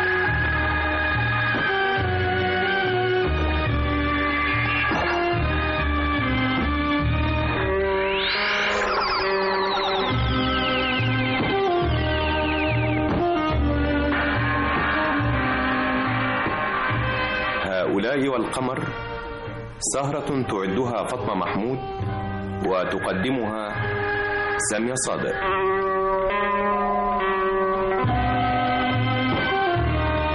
هؤلاء والقمر سهرة تعدها فاطمة محمود وتقدمها سامية صادق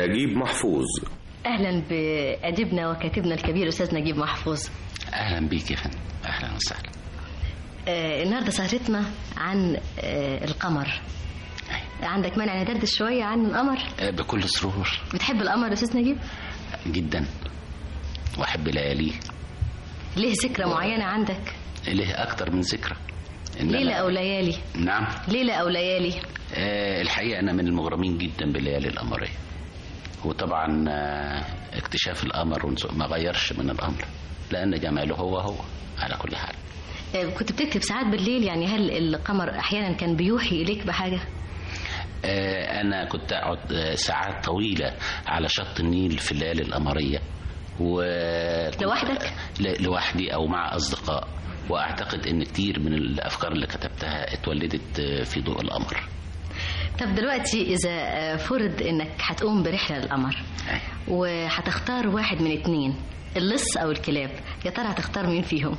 نجيب محفوظ اهلا باديبنا وكاتبنا الكبير استاذ نجيب محفوظ اهلا بيك يا فندم اهلا وسهلا آه النهارده سهرتنا عن آه القمر عندك مانع ندردش شويه عن القمر آه بكل سرور بتحب القمر يا استاذ نجيب جدا واحب لياليه ليه ذكرى معينه عندك ليه اكتر من ذكرى إن ليله أنا- او ليالي نعم ليله او ليالي آه الحقيقه انا من المغرمين جدا بالليالي القمريه وطبعا آه اكتشاف القمر ونزو- ما غيرش من الامر لان جماله هو هو على كل حال آه كنت بتكتب ساعات بالليل يعني هل القمر احيانا كان بيوحي اليك بحاجه آه، أنا كنت أقعد آه، ساعات طويلة على شط النيل في الليالي القمرية و لوحدك؟ ل- لوحدي أو مع أصدقاء وأعتقد إن كتير من الأفكار اللي كتبتها اتولدت آه، في ضوء القمر طب دلوقتي اذا آه، فرض انك هتقوم برحله للقمر وهتختار واحد من اتنين اللص او الكلاب يا ترى هتختار مين فيهم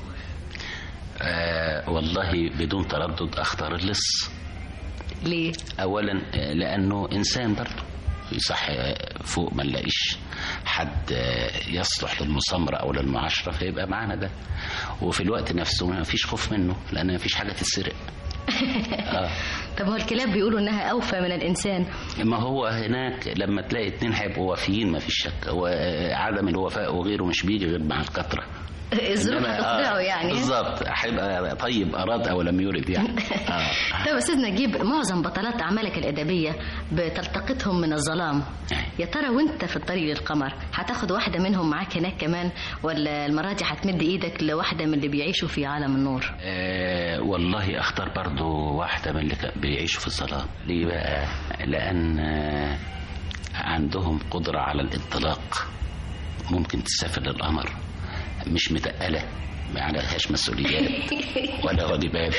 آه والله بدون تردد أختار اللص ليه أولا آه، لأنه إنسان برضه يصح آه، فوق ما نلاقيش حد آه، يصلح للمسامرة أو للمعاشرة فيبقى معانا ده وفي الوقت نفسه ما فيش خوف منه لأن ما فيش حاجة تتسرق آه. طب هو الكلاب بيقولوا انها اوفى من الانسان ما هو هناك لما تلاقي اتنين هيبقوا وافيين ما فيش شك هو آه، عدم الوفاء وغيره مش بيجي غير مع الكثرة الظروف إنما- هتخدعه يعني بالظبط هيبقى طيب أراد أو لم يرد يعني آه. طب استاذ نجيب معظم بطلات اعمالك الادبيه بتلتقطهم من الظلام يا ترى وانت في الطريق للقمر هتاخد واحده منهم معاك هناك كمان ولا المره دي هتمد ايدك لواحده من اللي بيعيشوا في عالم النور آه والله اختار برضو واحدة من اللي كا- بيعيشوا في الظلام ليه بقى لأن آه عندهم قدرة على الانطلاق ممكن تسافر للقمر مش متقلة ما عليهاش مسؤوليات ولا واجبات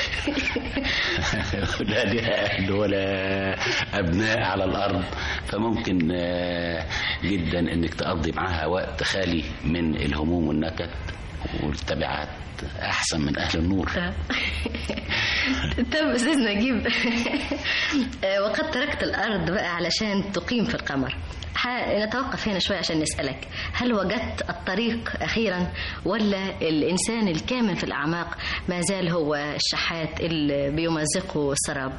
لا لها أهل ولا أبناء على الأرض فممكن آه، جدا إنك تقضي معاها وقت خالي من الهموم والنكد والتبعات أحسن من أهل النور طب استاذ نجيب آه، وقد تركت الارض بقى علشان تقيم في القمر ح- نتوقف هنا شوي عشان نسألك هل وجدت الطريق أخيرا ولا الإنسان الكامن في الأعماق ما زال هو الشحات اللي بيمزقه السراب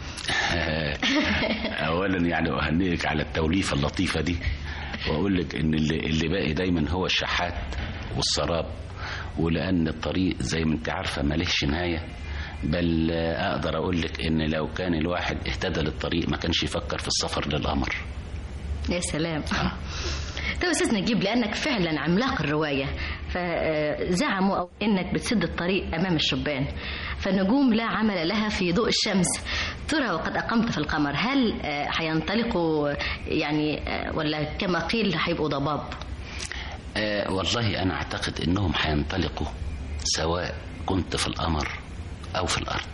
اولا يعني اهنئك على التوليفه اللطيفه دي واقول لك ان اللي, اللي باقي دايما هو الشحات والسراب ولان الطريق زي ما انت عارفه مالهش نهايه بل اقدر اقول لك ان لو كان الواحد اهتدى للطريق ما كانش يفكر في السفر للقمر يا سلام طب استاذ نجيب لانك فعلا عملاق الروايه فزعموا أو انك بتسد الطريق امام الشبان فالنجوم لا عمل لها في ضوء الشمس ترى وقد اقمت في القمر هل آه، هينطلقوا يعني آه، ولا كما قيل هيبقوا ضباب آه والله أنا أعتقد إنهم هينطلقوا سواء كنت في القمر أو في الأرض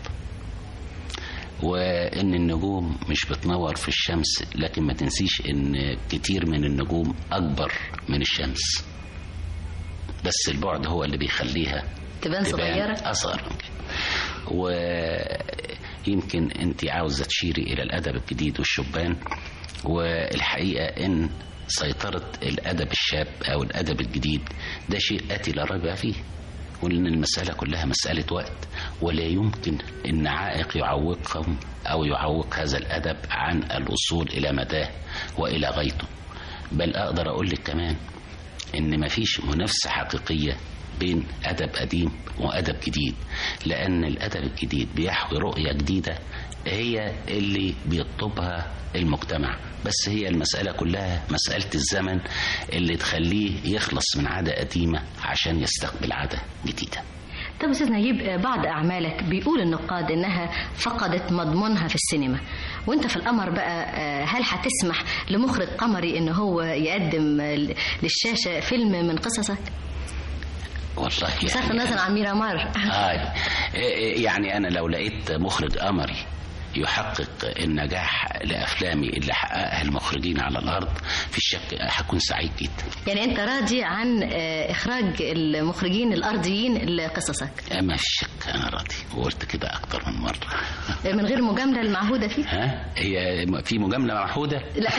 وإن النجوم مش بتنور في الشمس لكن ما تنسيش إن كتير من النجوم أكبر من الشمس بس البعد هو اللي بيخليها تبان صغيرة؟ أصغر من كده ويمكن أنت عاوزة تشيري إلى الأدب الجديد والشبان والحقيقة إن سيطرة الأدب الشاب أو الأدب الجديد ده شيء آتي لا ريب فيه وإن المسألة كلها مسألة وقت ولا يمكن إن عائق يعوقهم أو يعوق هذا الأدب عن الوصول إلى مداه وإلى غايته بل أقدر أقول لك كمان إن مفيش منافسة حقيقية بين أدب قديم وأدب جديد لأن الأدب الجديد بيحوي رؤية جديدة هي اللي بيطلبها المجتمع بس هي المسألة كلها مسألة الزمن اللي تخليه يخلص من عادة قديمة عشان يستقبل عادة جديدة طب استاذ نجيب آه، بعض اعمالك بيقول النقاد انها فقدت مضمونها في السينما وانت في القمر بقى آه، هل هتسمح لمخرج قمري ان هو يقدم آه، للشاشه فيلم من قصصك والله بصرف النظر عن ميرامار آه يعني أنا لو لقيت مخرج قمري يحقق النجاح لأفلامي اللي حققها المخرجين على الأرض في الشك هكون سعيد جدا يعني انت راضي عن آه، اخراج المخرجين الارضيين لقصصك ما في شك أنا راضي وقلت كده أكتر من مرة من غير مجامله المعهوده فيه ها هي في مجامله معهوده لا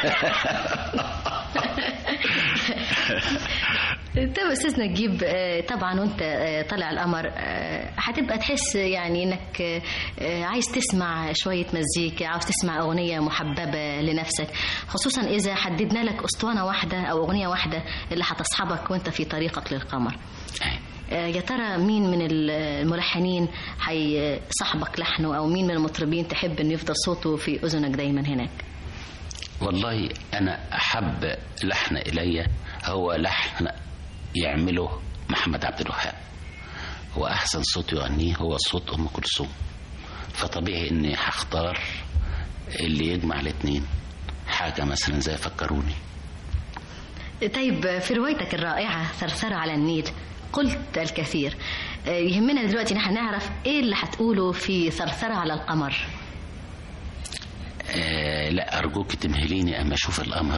طب استاذنا نجيب آه، طبعا وانت آه، طالع القمر آه، هتبقى تحس يعني انك آه، عايز تسمع شويه مزيكا عاوز تسمع اغنيه محببه لنفسك خصوصا اذا حددنا لك اسطوانه واحده او اغنيه واحده اللي هتصحبك وانت في طريقك للقمر آه، يا ترى مين من الملحنين هيصاحبك لحنه او مين من المطربين تحب انه يفضل صوته في اذنك دايما هناك والله انا احب لحن الي هو لحن يعمله محمد عبد الوهاب واحسن صوت يغنيه هو صوت ام كلثوم فطبيعي اني هختار اللي يجمع الاثنين حاجه مثلا زي فكروني طيب في روايتك الرائعة ثرثرة على النيل قلت الكثير آه، يهمنا دلوقتي نحن نعرف ايه اللي هتقوله في ثرثرة على القمر آه لا ارجوك تمهليني اما اشوف القمر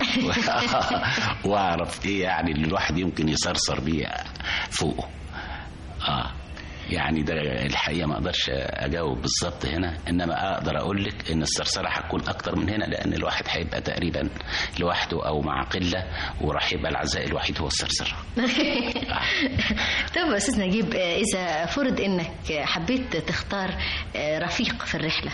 واعرف ايه يعني اللي الواحد يمكن يصرصر بيه فوقه اه يعني ده الحقيقه ما اقدرش اجاوب بالظبط هنا انما اقدر اقول لك ان الثرثره هتكون اكتر من هنا لان الواحد هيبقى تقريبا لوحده او مع قله وراح يبقى العزاء الوحيد هو الثرثره طب يا استاذ نجيب آه، اذا فرض انك حبيت تختار آه، رفيق في الرحلة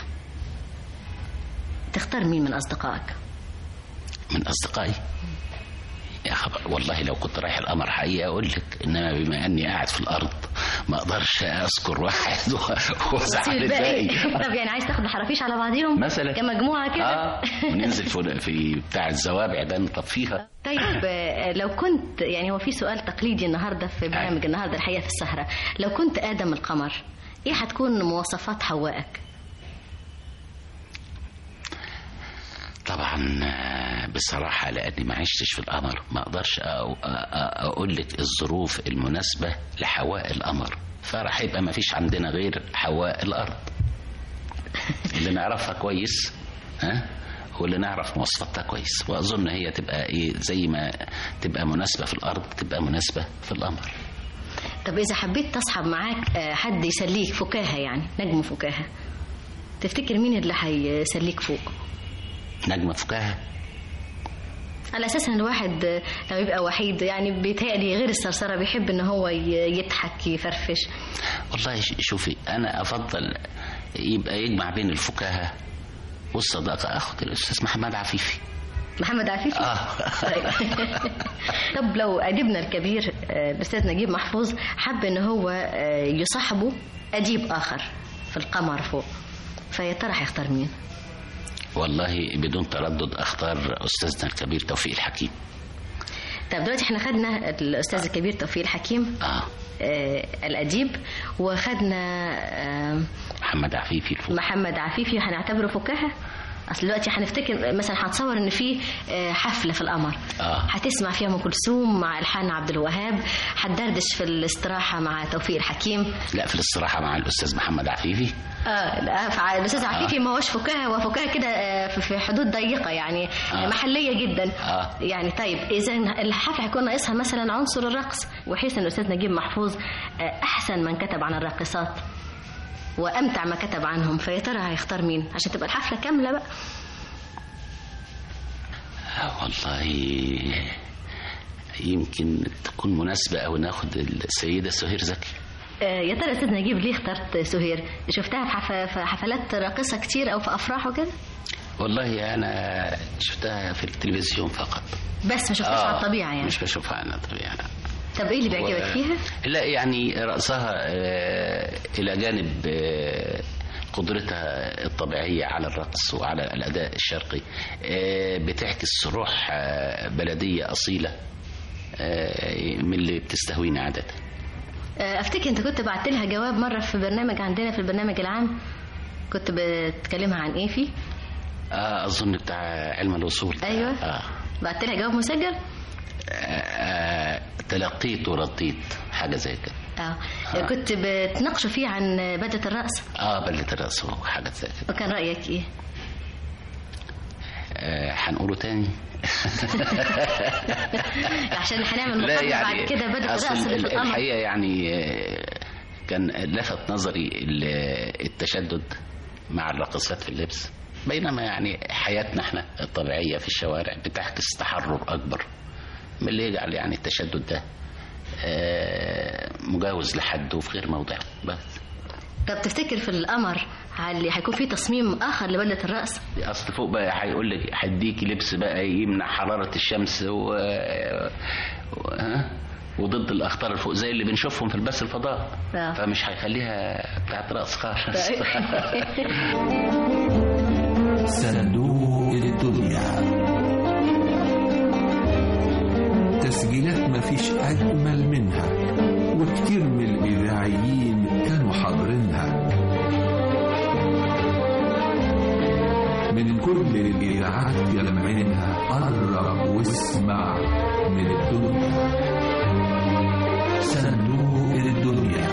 تختار مين من اصدقائك من اصدقائي يا خبر والله لو كنت رايح القمر حقيقه اقول لك انما بما اني قاعد في الارض ما اقدرش اذكر واحد و- وازعل وتسيب الباقي. الباقي طب يعني عايز تاخد الحرافيش على بعضهم مثلا كمجموعة كده اه وننزل في في بتاع الزوابع ده نطفيها طيب آه، لو كنت يعني هو في سؤال تقليدي النهارده في برنامج النهارده الحقيقه في السهره لو كنت ادم القمر ايه هتكون مواصفات حوائك طبعا آه، بصراحة لأني ما عشتش في القمر ما أقدرش أ- أ- أقول لك الظروف المناسبة لحواء القمر فراح يبقى ما فيش عندنا غير حواء الأرض اللي نعرفها كويس ها واللي نعرف مواصفاتها كويس وأظن هي تبقى إيه زي ما تبقى مناسبة في الأرض تبقى مناسبة في القمر طب اذا حبيت تصحب معاك آه، حد يسليك فكاهه يعني نجم فكاهه تفتكر مين اللي هيسليك فوق نجمة فكاهة على اساس ان الواحد آه، لما يبقى وحيد يعني بيتهيألي غير الثرثره بيحب ان هو ي- يضحك يفرفش والله ش- شوفي أنا أفضل يبقى يجمع بين الفكاهة والصداقة أخد الأستاذ محمد عفيفي محمد عفيفي آه. طيب. طب لو أديبنا الكبير آه، الأستاذ نجيب محفوظ حب إن هو آه، يصاحبه أديب آخر في القمر فوق فيا ترى هيختار مين؟ والله بدون تردد اختار استاذنا الكبير توفيق الحكيم طب دلوقتي احنا خدنا الأستاذ الكبير توفيق الحكيم اه آه الأديب وخدنا آه محمد عفيفي الفوق محمد عفيفي هنعتبره فكاهة اصل دلوقتي هنفتكر مثلا هتصور ان في آه، حفله في القمر اه هتسمع فيها ام كلثوم مع الحان عبد الوهاب هتدردش في الاستراحه مع توفيق الحكيم لا في الاستراحه مع الاستاذ محمد عفيفي اه لا فع- الاستاذ عفيفي ما هوش فكاهه هو فكاهه كده آه، في- في حدود ضيقه يعني آه. محليه جدا اه يعني طيب اذا الحفله هيكون ناقصها مثلا عنصر الرقص وحيث ان الاستاذ نجيب محفوظ آه، احسن من كتب عن الراقصات وامتع ما كتب عنهم فيا ترى هيختار مين عشان تبقى الحفله كامله بقى آه، والله يمكن تكون مناسبة أو ناخد السيدة سهير زكي آه، يا ترى استاذ نجيب ليه اخترت سهير شفتها في حف- في حفلات راقصه كتير او في افراح وكده والله أنا شفتها في التلفزيون فقط بس ما شفتهاش على الطبيعه يعني مش بشوفها على الطبيعة لا. طب ايه اللي بيعجبك و- فيها لا يعني رأسها آه، إلى جانب آه، قدرتها الطبيعية على الرقص وعلى الأداء الشرقي آه، بتعكس روح آه، بلدية أصيلة آه، من اللي بتستهوينا عادة آه، افتكر انت كنت بعت لها جواب مره في برنامج عندنا في البرنامج العام كنت بتكلمها عن ايه فيه آه، أظن بتاع علم الوصول ايوه آه. بعت لها جواب مسجل آه، تلقيت ورديت حاجة زي كده اه كنت بتناقشوا فيه عن بدله الرقص اه بلة الرأس وحاجة زي كده وكان رايك ايه آه، هنقوله تاني عشان هنعمل لا مقابله يعني بعد كده بدله أصل الرقص اللي في ال- القمر الحقيقة يعني آه، كان لفت نظري ال- التشدد مع الراقصات في اللبس بينما يعني حياتنا احنا الطبيعية في الشوارع بتعكس تحرر أكبر من اللي يجعل يعني التشدد ده آه، مجاوز لحد وفي غير موضعه بس طب تفتكر في القمر اللي هيكون فيه تصميم اخر لبدله الرأس اصل فوق بقى هيقول لك هديكي لبس بقى يمنع حراره الشمس و... و... ها؟ وضد الاخطار الفوق زي اللي بنشوفهم في البث الفضاء آه. فمش هيخليها بتاعت رأس خالص صندوق الدنيا تسجيلات مفيش أجمل منها وكتير من الإذاعيين كانوا حاضرينها من كل الإذاعات جمعينها قرب واسمع من الدنيا صندوق الدنيا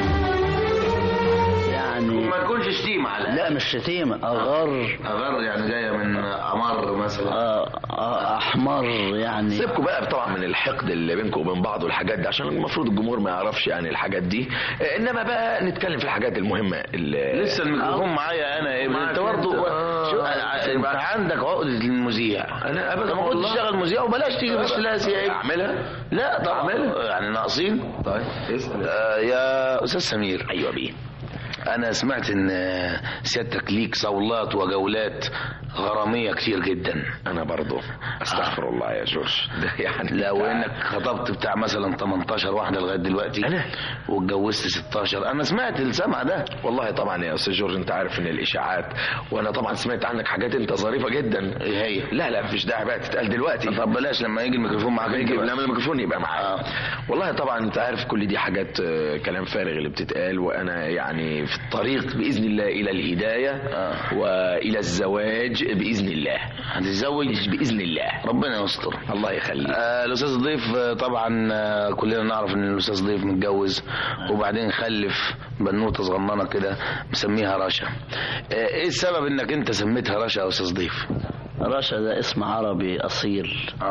يعني ما تكونش شتيمة على لا مش شتيمة أغر أغر يعني جاية من أمر مثلا آه آه أحمر يعني سيبكوا بقى طبعا من الحقد اللي بينكم وبين بعض والحاجات دي عشان المفروض الجمهور ما يعرفش يعني الحاجات دي آه، انما بقى نتكلم في الحاجات المهمه اللي لسه الميكروفون معايا انا ايه انت برضه شو انت عندك عقده المذيع انا ابدا طب ما كنت والله. تشتغل مذيع وبلاش تيجي في الثلاثي يا اعملها لا طبعا يعني ناقصين طيب اسال آه يا استاذ سمير ايوه بيه انا سمعت ان آه، سيادتك ليك صولات وجولات غراميه كتير جدا انا برضو استغفر الله يا جورج ده يعني لا وانك خطبت بتاع مثلا 18 واحده لغايه دلوقتي أنا؟ واتجوزت 16 انا سمعت السمع ده والله طبعا يا استاذ جورج انت عارف ان الاشاعات وانا طبعا سمعت عنك حاجات انت ظريفه جدا ايه هي لا لا مفيش داعي بقى تتقال دلوقتي طب بلاش لما يجي الميكروفون معاك يجي انت بس. لما الميكروفون يبقى معاك والله طبعا انت عارف كل دي حاجات آه، كلام فارغ اللي بتتقال وانا يعني في الطريق باذن الله الى الهدايه والى الزواج باذن الله هتتزوج باذن الله ربنا يستر الله يخليك آه الاستاذ ضيف آه، طبعا آه كلنا نعرف ان الاستاذ ضيف متجوز وبعدين خلف بنوته صغننه كده مسميها رشا آه ايه السبب انك انت سميتها رشا يا استاذ ضيف راشا ده اسم عربي أصيل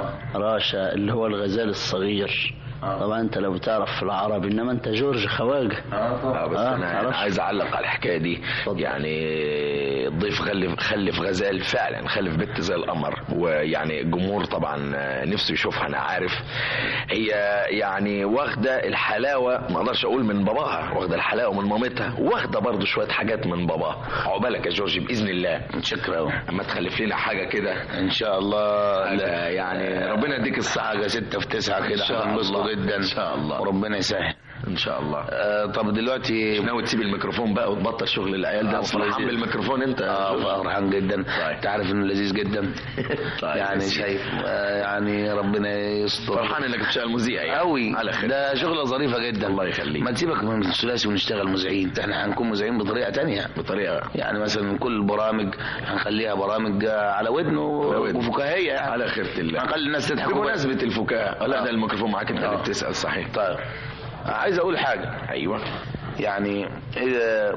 راشا اللي هو الغزال الصغير طبعا انت لو بتعرف في العربي انما انت جورج خواجه اه بس آه، انا, أنا معرفش. عايز اعلق على الحكايه دي يعني الضيف خلف خلف غزال فعلا خلف بنت زي القمر ويعني الجمهور طبعا نفسه يشوفها انا عارف هي يعني واخده الحلاوه ما اقدرش اقول من باباها واخده الحلاوه من مامتها واخده برضو شويه حاجات من باباها عقبالك يا جورج باذن الله متشكر قوي اما تخلف لنا حاجه كده ان شاء الله لا يعني ربنا يديك الصحه حاجه ستة في تسعة كده إن شاء هننبسطوا الله. جدا ان شاء الله وربنا يسهل ان شاء الله آه طب دلوقتي مش ناوي تسيب الميكروفون بقى وتبطل شغل العيال ده أصل فرحان لذيذ. بالميكروفون انت اه فرحان جدا انت عارف انه لذيذ جدا طيب يعني بس. شايف آه يعني ربنا يستر فرحان انك بتشتغل مذيع يعني قوي على خير ده شغله ظريفه جدا الله يخليك ما تسيبك من الثلاثي ونشتغل مذيعين احنا هنكون مذيعين بطريقه تانية بطريقه يعني مثلا كل البرامج هنخليها برامج آه، على ودن و- ودن. وفكاهيه يعني على خيرة الله هنخلي الناس تضحك بمناسبة الفكاهة لا آه. ده الميكروفون معاك انت اللي آه. بتسأل صحيح طيب عايز اقول حاجه ايوه يعني إذا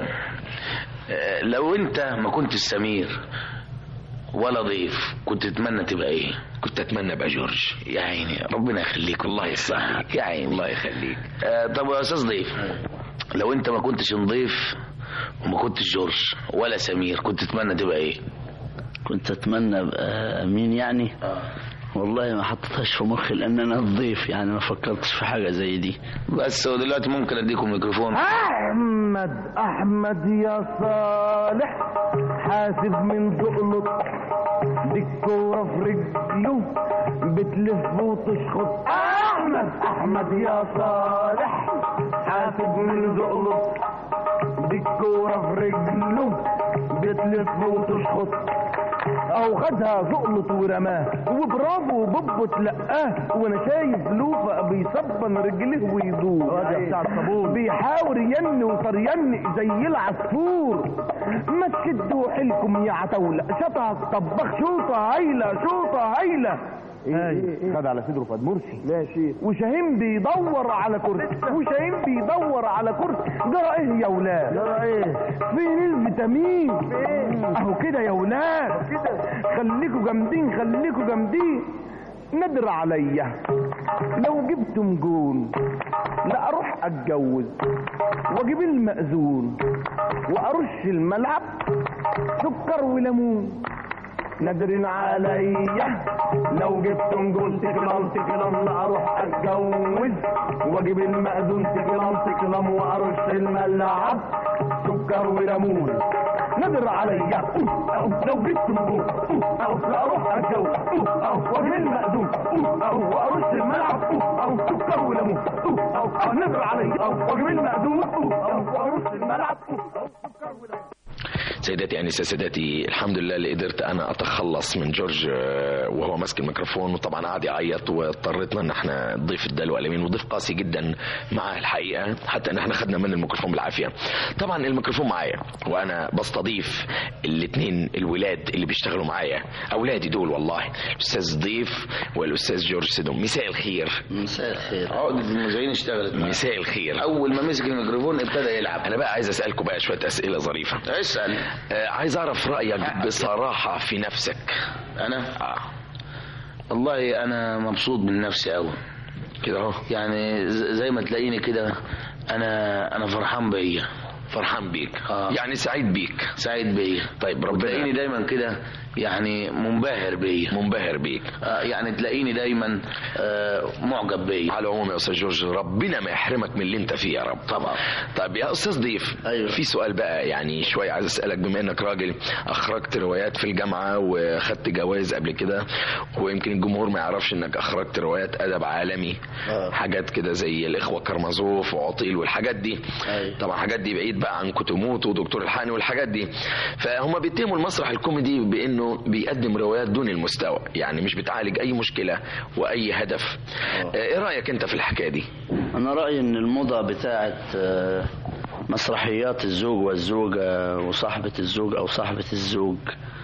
آه، لو انت ما كنتش سمير ولا ضيف كنت تتمنى تبقى ايه كنت اتمنى ابقى جورج يا عيني ربنا يخليك الله يصحك يخليك يا عيني الله يخليك آه طب يا استاذ ضيف لو انت ما كنتش نضيف وما كنتش جورج ولا سمير كنت تتمنى تبقى ايه كنت اتمنى ابقى مين يعني والله ما حطيتهاش في مخي لان انا الضيف يعني ما فكرتش في حاجه زي دي بس ودلوقتي ممكن اديكم الميكروفون احمد احمد يا صالح حاسب من زقلط دي الكوره في رجله بتلف وتشخط احمد احمد يا صالح حاسب من زقلط دي الكوره في رجله بتلف وتشخط او خدها زقلط ورماه وبرافو بوبو تلقاه وانا شايف لوفا بيصبن رجليه ويدور بيحاول ين وطرين زي العصفور ما تشدوا حيلكم يا عتاولة شطها الطباخ شوطة هايلة شوطة هايلة خد على صدره فؤاد مرسي ماشي وشاهين بيدور على كرسي وشاهين بيدور على كرسي جرى ايه يا ولاد جرى ايه فين الفيتامين اهو كده يا ولاد كده خليكوا جامدين خليكوا جامدين ندر عليا لو جبت مجون لا اروح اتجوز واجيب المأذون وارش الملعب سكر وليمون ندر عليا لو جبت نجول تكلم تكلم لا اروح اتجوز واجيب المأذون تكلم تكلم وارش الملعب سكر وليمون ندر عليا لو جبت نجول لا اروح اتجوز واجيب المأذون وارش الملعب سكر وليمون ندر عليا واجيب المأذون وارش الملعب سكر وليمون سيداتي انسه سادتي الحمد لله اللي قدرت انا اتخلص من جورج آه، وهو ماسك الميكروفون وطبعا قعد يعيط واضطريتنا ان احنا نضيف الدلو الامين وضيف قاسي جدا معاه الحقيقه حتى ان احنا خدنا من الميكروفون بالعافيه طبعا الميكروفون معايا وانا بستضيف الاثنين الولاد اللي بيشتغلوا معايا اولادي دول والله الاستاذ ضيف والاستاذ جورج سيدوم مساء الخير مساء الخير عقدة المذيعين اشتغلت معاه. مساء الخير اول ما مسك الميكروفون ابتدى يلعب انا بقى عايز اسالكم بقى شويه اسئله ظريفه اسال آه عايز اعرف رايك بصراحه في نفسك انا آه. والله انا مبسوط من نفسي قوي كده اهو يعني ز- زي ما تلاقيني كده انا انا فرحان بيا فرحان بيك آه. يعني سعيد بيك سعيد بيا طيب تلاقيني ربنا دايما كده يعني منبهر بيا منبهر بيك آه يعني تلاقيني دايما آه معجب بيا على العموم يا استاذ جورج ربنا ما يحرمك من اللي انت فيه يا رب طبعا طيب يا استاذ ضيف أيوة. في سؤال بقى يعني شويه عايز اسالك بما انك راجل اخرجت روايات في الجامعه واخدت جوائز قبل كده ويمكن الجمهور ما يعرفش انك اخرجت روايات ادب عالمي آه. حاجات كده زي الاخوه كرمازوف وعطيل والحاجات دي أيوة. طبعا حاجات دي بعيد بقى عن كتموت ودكتور الحاني والحاجات دي فهم بيتهموا المسرح الكوميدي بانه بيقدم روايات دون المستوى يعني مش بتعالج اي مشكله واي هدف آه، ايه رايك انت في الحكايه دي أنا رأيي إن الموضة بتاعت آه، مسرحيات الزوج والزوجة وصاحبة الزوج أو صاحبة الزوج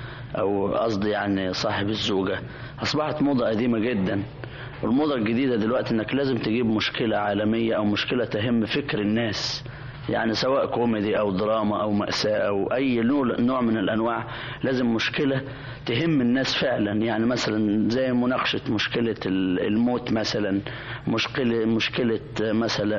أو قصدي يعني صاحب الزوجة أصبحت موضة قديمة جدا والموضة الجديدة دلوقتي إنك لازم تجيب مشكلة عالمية أو مشكلة تهم فكر الناس يعني سواء كوميدي أو دراما أو مأساة أو أي نوع نوع من الأنواع لازم مشكلة تهم الناس فعلا يعني مثلا زي مناقشة مشكلة ال- الموت مثلا مشكلة مشكلة مثلا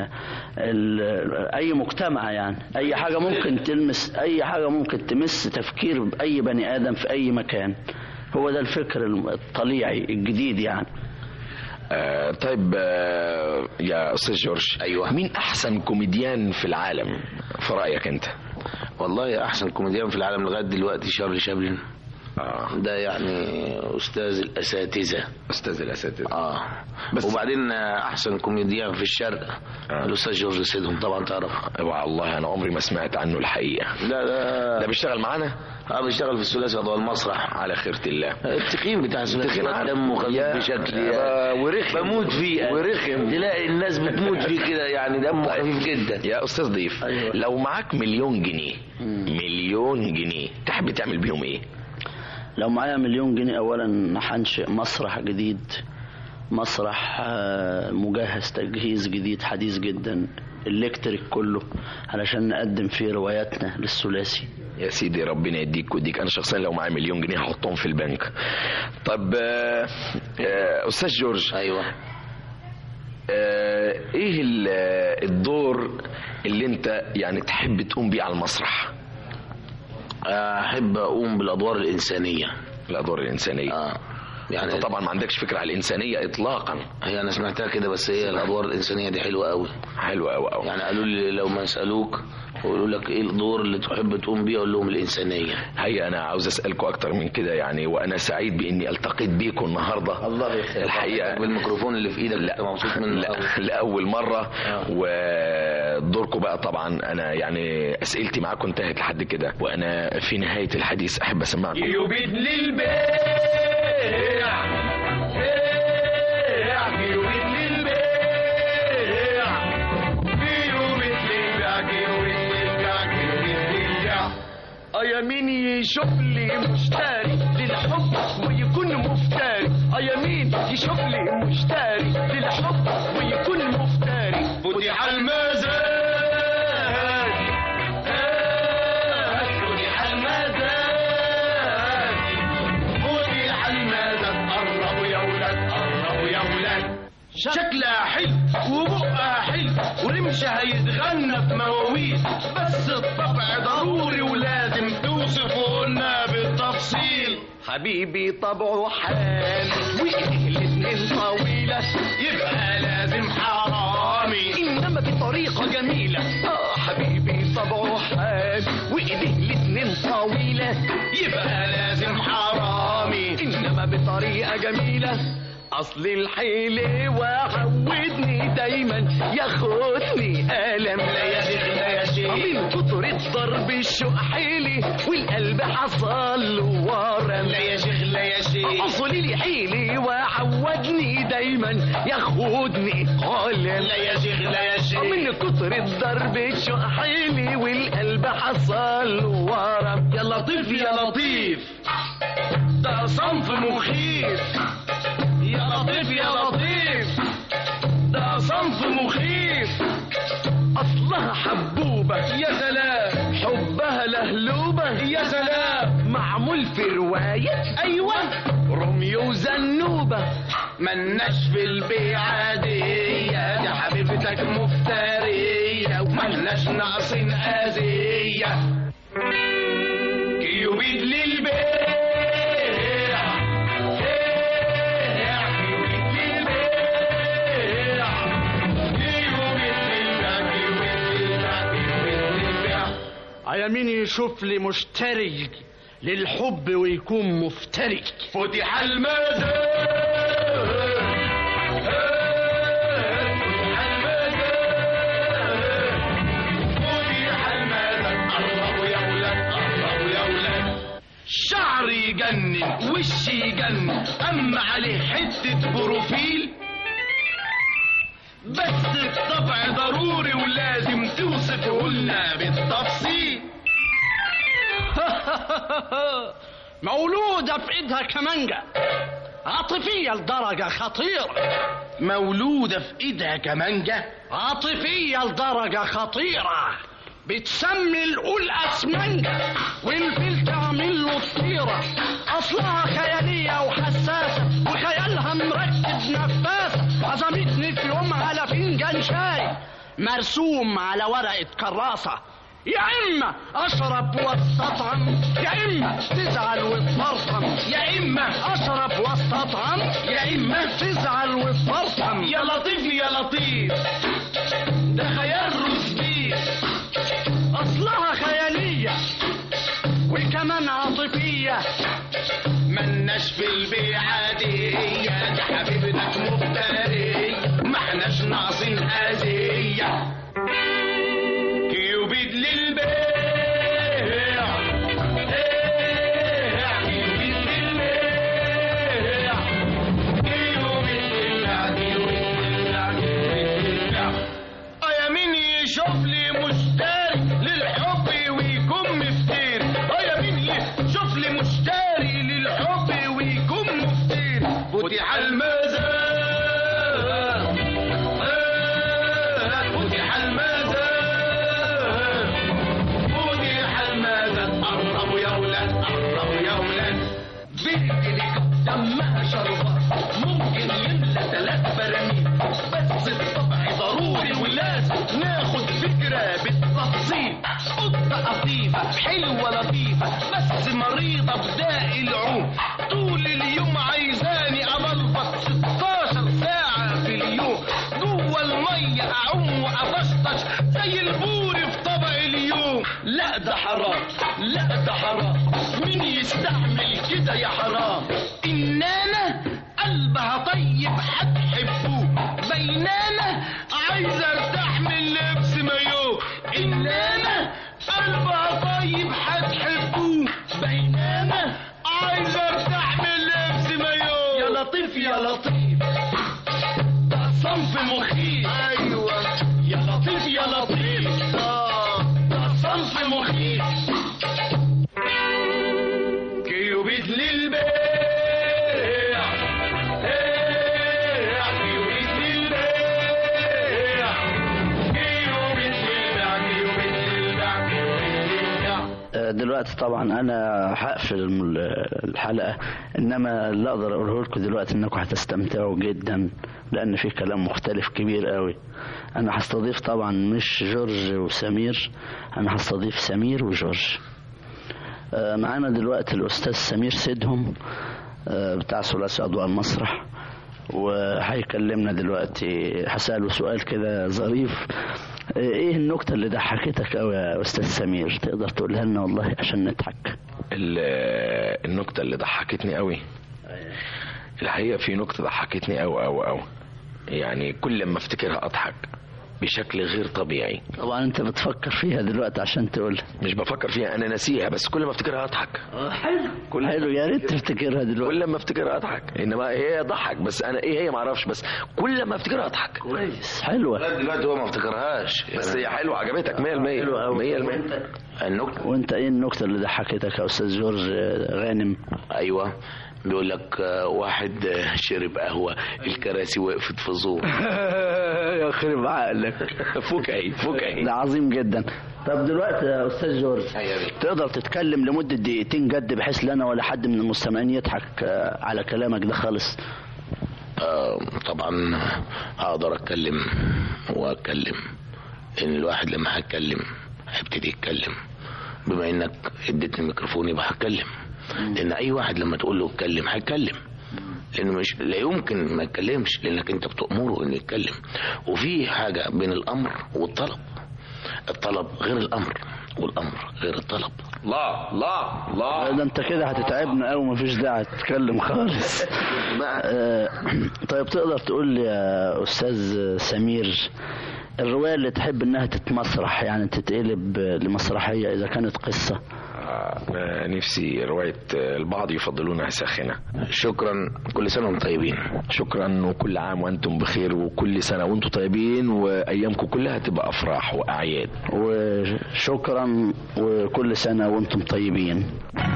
ال- أي مجتمع يعني أي حاجة ممكن تلمس أي حاجة ممكن تمس تفكير أي بني آدم في أي مكان هو ده الفكر الطليعي الجديد يعني آه طيب آه يا استاذ جورج أيوة. مين احسن كوميديان في العالم في رايك انت والله احسن كوميديان في العالم لغايه دلوقتي شارلي شابلن اه ده يعني استاذ الاساتذه استاذ الاساتذه اه بس- بس وبعدين آه، احسن كوميديان في الشرق آه. الاستاذ جورج سيدهم طبعا تعرف والله انا عمري ما سمعت عنه الحقيقه لا ده ده بيشتغل معانا اه بيشتغل في الثلاثي اضواء المسرح على خيرة الله التخين بتاع الثلاثي التخين عارف. دمه يا- خفيف بشكل يا- ورخم. بموت فيه ورخم. تلاقي الناس بتموت فيه كده يعني دمه خفيف جدا يا استاذ ضيف أيوة. لو معاك مليون جنيه مليون جنيه تحب تعمل بيهم ايه لو معايا مليون جنيه اولا هنشئ مسرح جديد مسرح آه، مجهز تجهيز جديد حديث جدا الكتريك كله علشان نقدم فيه رواياتنا للثلاثي يا سيدي ربنا يديك ويديك انا شخصيا لو معايا مليون جنيه هحطهم في البنك طب آه، آه، استاذ جورج ايوه آه، ايه ال- آه، الدور اللي انت يعني تحب تقوم بيه على المسرح احب اقوم بالادوار الانسانيه الادوار الانسانيه اه يعني انت طبعا ما عندكش فكره على الانسانيه اطلاقا هي انا سمعتها كده بس هي الادوار الانسانيه دي حلوه قوي حلوه قوي قوي يعني قالوا لي لو ما يسالوك ويقولوا لك ايه الدور اللي تحب تقوم بيه اقول لهم الانسانيه هيا انا عاوز اسالكم اكتر من كده يعني وانا سعيد باني التقيت بيكم النهارده الله يخليك. الحقيقه بالميكروفون اللي في ايدك لا مبسوط منه لا قوي. لاول مره آه. ودوركم بقى طبعا انا يعني اسئلتي معاكم انتهت لحد كده وانا في نهايه الحديث احب اسمعكم يبيد للبيع يبيد للبيع يبيد للبيع يبيد للبيع يبيد للبيع يا مين يشوف لي مشتري للحب ويكون مفتري يا مين يشوف لي مشتري للحب ويكون مفتري فتح المزاد فتح المزاد فتح المزاد قربوا يا ولاد شكلها حلو وبقها حلو ورمشها هيتغنى في مواويل بس الطبع ضروري ولازم توصفه لنا بالتفصيل حبيبي طبعه حال وايديه الاتنين طويلة يبقى لازم حرامي انما بطريقة جميلة اه حبيبي طبعه حال وايديه الاتنين طويلة يبقى لازم حرامي انما بطريقة جميلة اصل الحيل وعودني دايما ياخدني الم لا يا شيخ لا يا شيخ من كتر الضرب الشوق حيلي والقلب حصل له ورم لا يا شيخ لا يا شيخ اصل لي حيلي وعودني دايما ياخدني الم لا يا شيخ لا يا شيخ من كتر الضرب الشوق حيلي والقلب حصل له ورم يا لطيف يا لطيف ده صنف مخيف يا لطيف يا لطيف ده صنف مخيف اصلها حبوبة يا سلام حبها لهلوبة يا سلام معمول في رواية ايوه روميو وزنوبة ملناش في البيع عادية دي حبيبتك مفترية وملناش ناقصين اذية كيوبيد للبيع على مين يشوف لي مشتري للحب ويكون مفتري فتح المزاد شعري يجنن وشي يجنن اما عليه حته بروفيل بس الطبع ضروري ولازم توصفه لنا بالتفصيل مولودة في ايدها كمانجا عاطفية لدرجة خطيرة مولودة في ايدها كمانجا عاطفية لدرجة خطيرة بتسمي القول اسمنجة والفيل تعمل له فطيرة اصلها خيالية وحساسة وخيالها مركب نفاسة عزمتني في يوم على فنجان شاي مرسوم على ورقة كراسة يا اما اشرب واستطعم يا اما تزعل وتفرطم يا اما اشرب واستطعم يا اما تزعل وتفرطم يا لطيف يا لطيف ده خيال رشدي اصلها خيالية وكمان عاطفية ملناش في البيع عادية ده حبيبتك مفتري ما احناش ناقصين اذية كيوبيد للبيع كيوبيد للبيع كيوبيد للبيع كيوبيد للبيع كيوبيد للبيع يا مين يشوف لي مشتري للحب ويكون مفتري يا مين يشوف لي مشتري للحب ويكون مفتري فتح المزاد فتح المزاد فتح المزاد قربوا يا ولاد قربوا يا ولاد بنت لك دمها شربات ممكن يملى ثلاث براميل بس الطبع ضروري ولازم ناخد فكرة بالتفصيل قطة قطيفة حلوة لطيفة بس مريضة بداء العوم طول اليوم عايزاني أبلبط 16 ساعة في اليوم جوه المية أعوم وأفشطش زي البوري في طبق اليوم لا ده حرام لا ده حرام مين يستحمل كده يا حرام إنما قلبها طيب هتحبوه بينما عايزة استحمل لبس مايو إنما قلبها طيب هتحبوه بينما عايزة استحمل لبس مايو يا لطيف يا لطيف ده صنف مخيف ايوه يا لطيف يا لطيف اه ده صنف مخيف كيوبيد للبيع آه، دلوقتي طبعا انا هقفل الم- الحلقه انما اللي اقدر اقوله لكم دلوقتي انكم هتستمتعوا جدا لان في كلام مختلف كبير قوي انا هستضيف طبعا مش جورج وسمير انا هستضيف سمير وجورج آه، معانا دلوقتي الاستاذ سمير سيدهم آه، بتاع ثلاثي اضواء المسرح وهيكلمنا دلوقتي هسأله سؤال كده ظريف آه، ايه النكتة اللي ضحكتك قوي يا استاذ سمير تقدر تقولها لنا والله عشان نضحك ال- النكتة اللي ضحكتني قوي الحقيقة في نكتة ضحكتني قوي قوي قوي يعني كل ما افتكرها اضحك بشكل غير طبيعي طبعا انت بتفكر فيها دلوقتي عشان تقولها مش بفكر فيها انا ناسيها بس كل ما افتكرها اضحك حلو كل حلو يا ريت تفتكرها دلوقتي كل ما افتكرها اضحك انما هي ضحك بس انا ايه هي ما اعرفش بس كل ما افتكرها اضحك كويس حلوه لغايه دلوقتي هو ما افتكرهاش بس هي حلوه عجبتك 100% 100% النكتة وانت ايه النكتة اللي ضحكتك يا استاذ جورج آه، غانم ايوه بيقول لك آه، واحد آه، شرب قهوه الكراسي وقفت في زور يخرب عقلك فكهي فكهي ده عظيم جدا طب دلوقتي يا استاذ جورج تقدر تتكلم لمدة دقيقتين جد بحيث لا انا ولا حد من المستمعين يضحك آه، على كلامك ده خالص آه، طبعا اقدر اتكلم واتكلم ان الواحد لما هيتكلم هيبتدي يتكلم بما انك اديتني الميكروفون يبقى هتكلم لان اي واحد لما تقول له اتكلم هيتكلم لانه مش لا يمكن ما يتكلمش لانك انت بتأمره انه يتكلم وفي حاجه بين الامر والطلب الطلب غير الامر والامر غير الطلب لا لا لا ده انت كده هتتعبنا قوي مفيش داعي تتكلم خالص آه، طيب تقدر تقول لي يا استاذ سمير الرواية اللي تحب انها تتمسرح يعني تتقلب لمسرحية اذا كانت قصة آه، نفسي رواية آه، البعض يفضلونها ساخنة شكرا كل سنة وانتم طيبين شكرا وكل عام وانتم بخير وكل سنة وانتم طيبين وايامكم كلها تبقى افراح واعياد وشكرا وكل سنة وانتم طيبين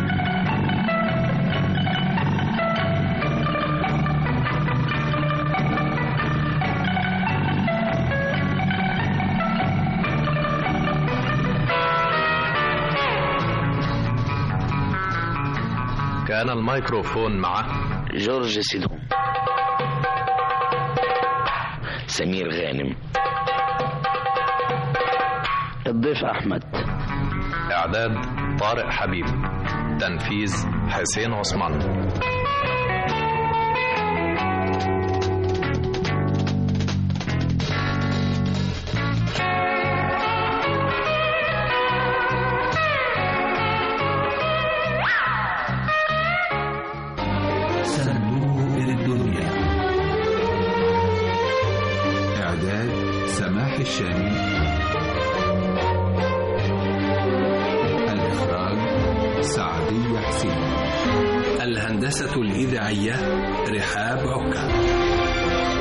كان الميكروفون مع جورج سيدهم سمير غانم الضيف احمد إعداد طارق حبيب تنفيذ حسين عثمان صندوق الدنيا إعداد سماح الشامي الإخراج سعدية حسين الهندسة الإذاعية رحاب عكا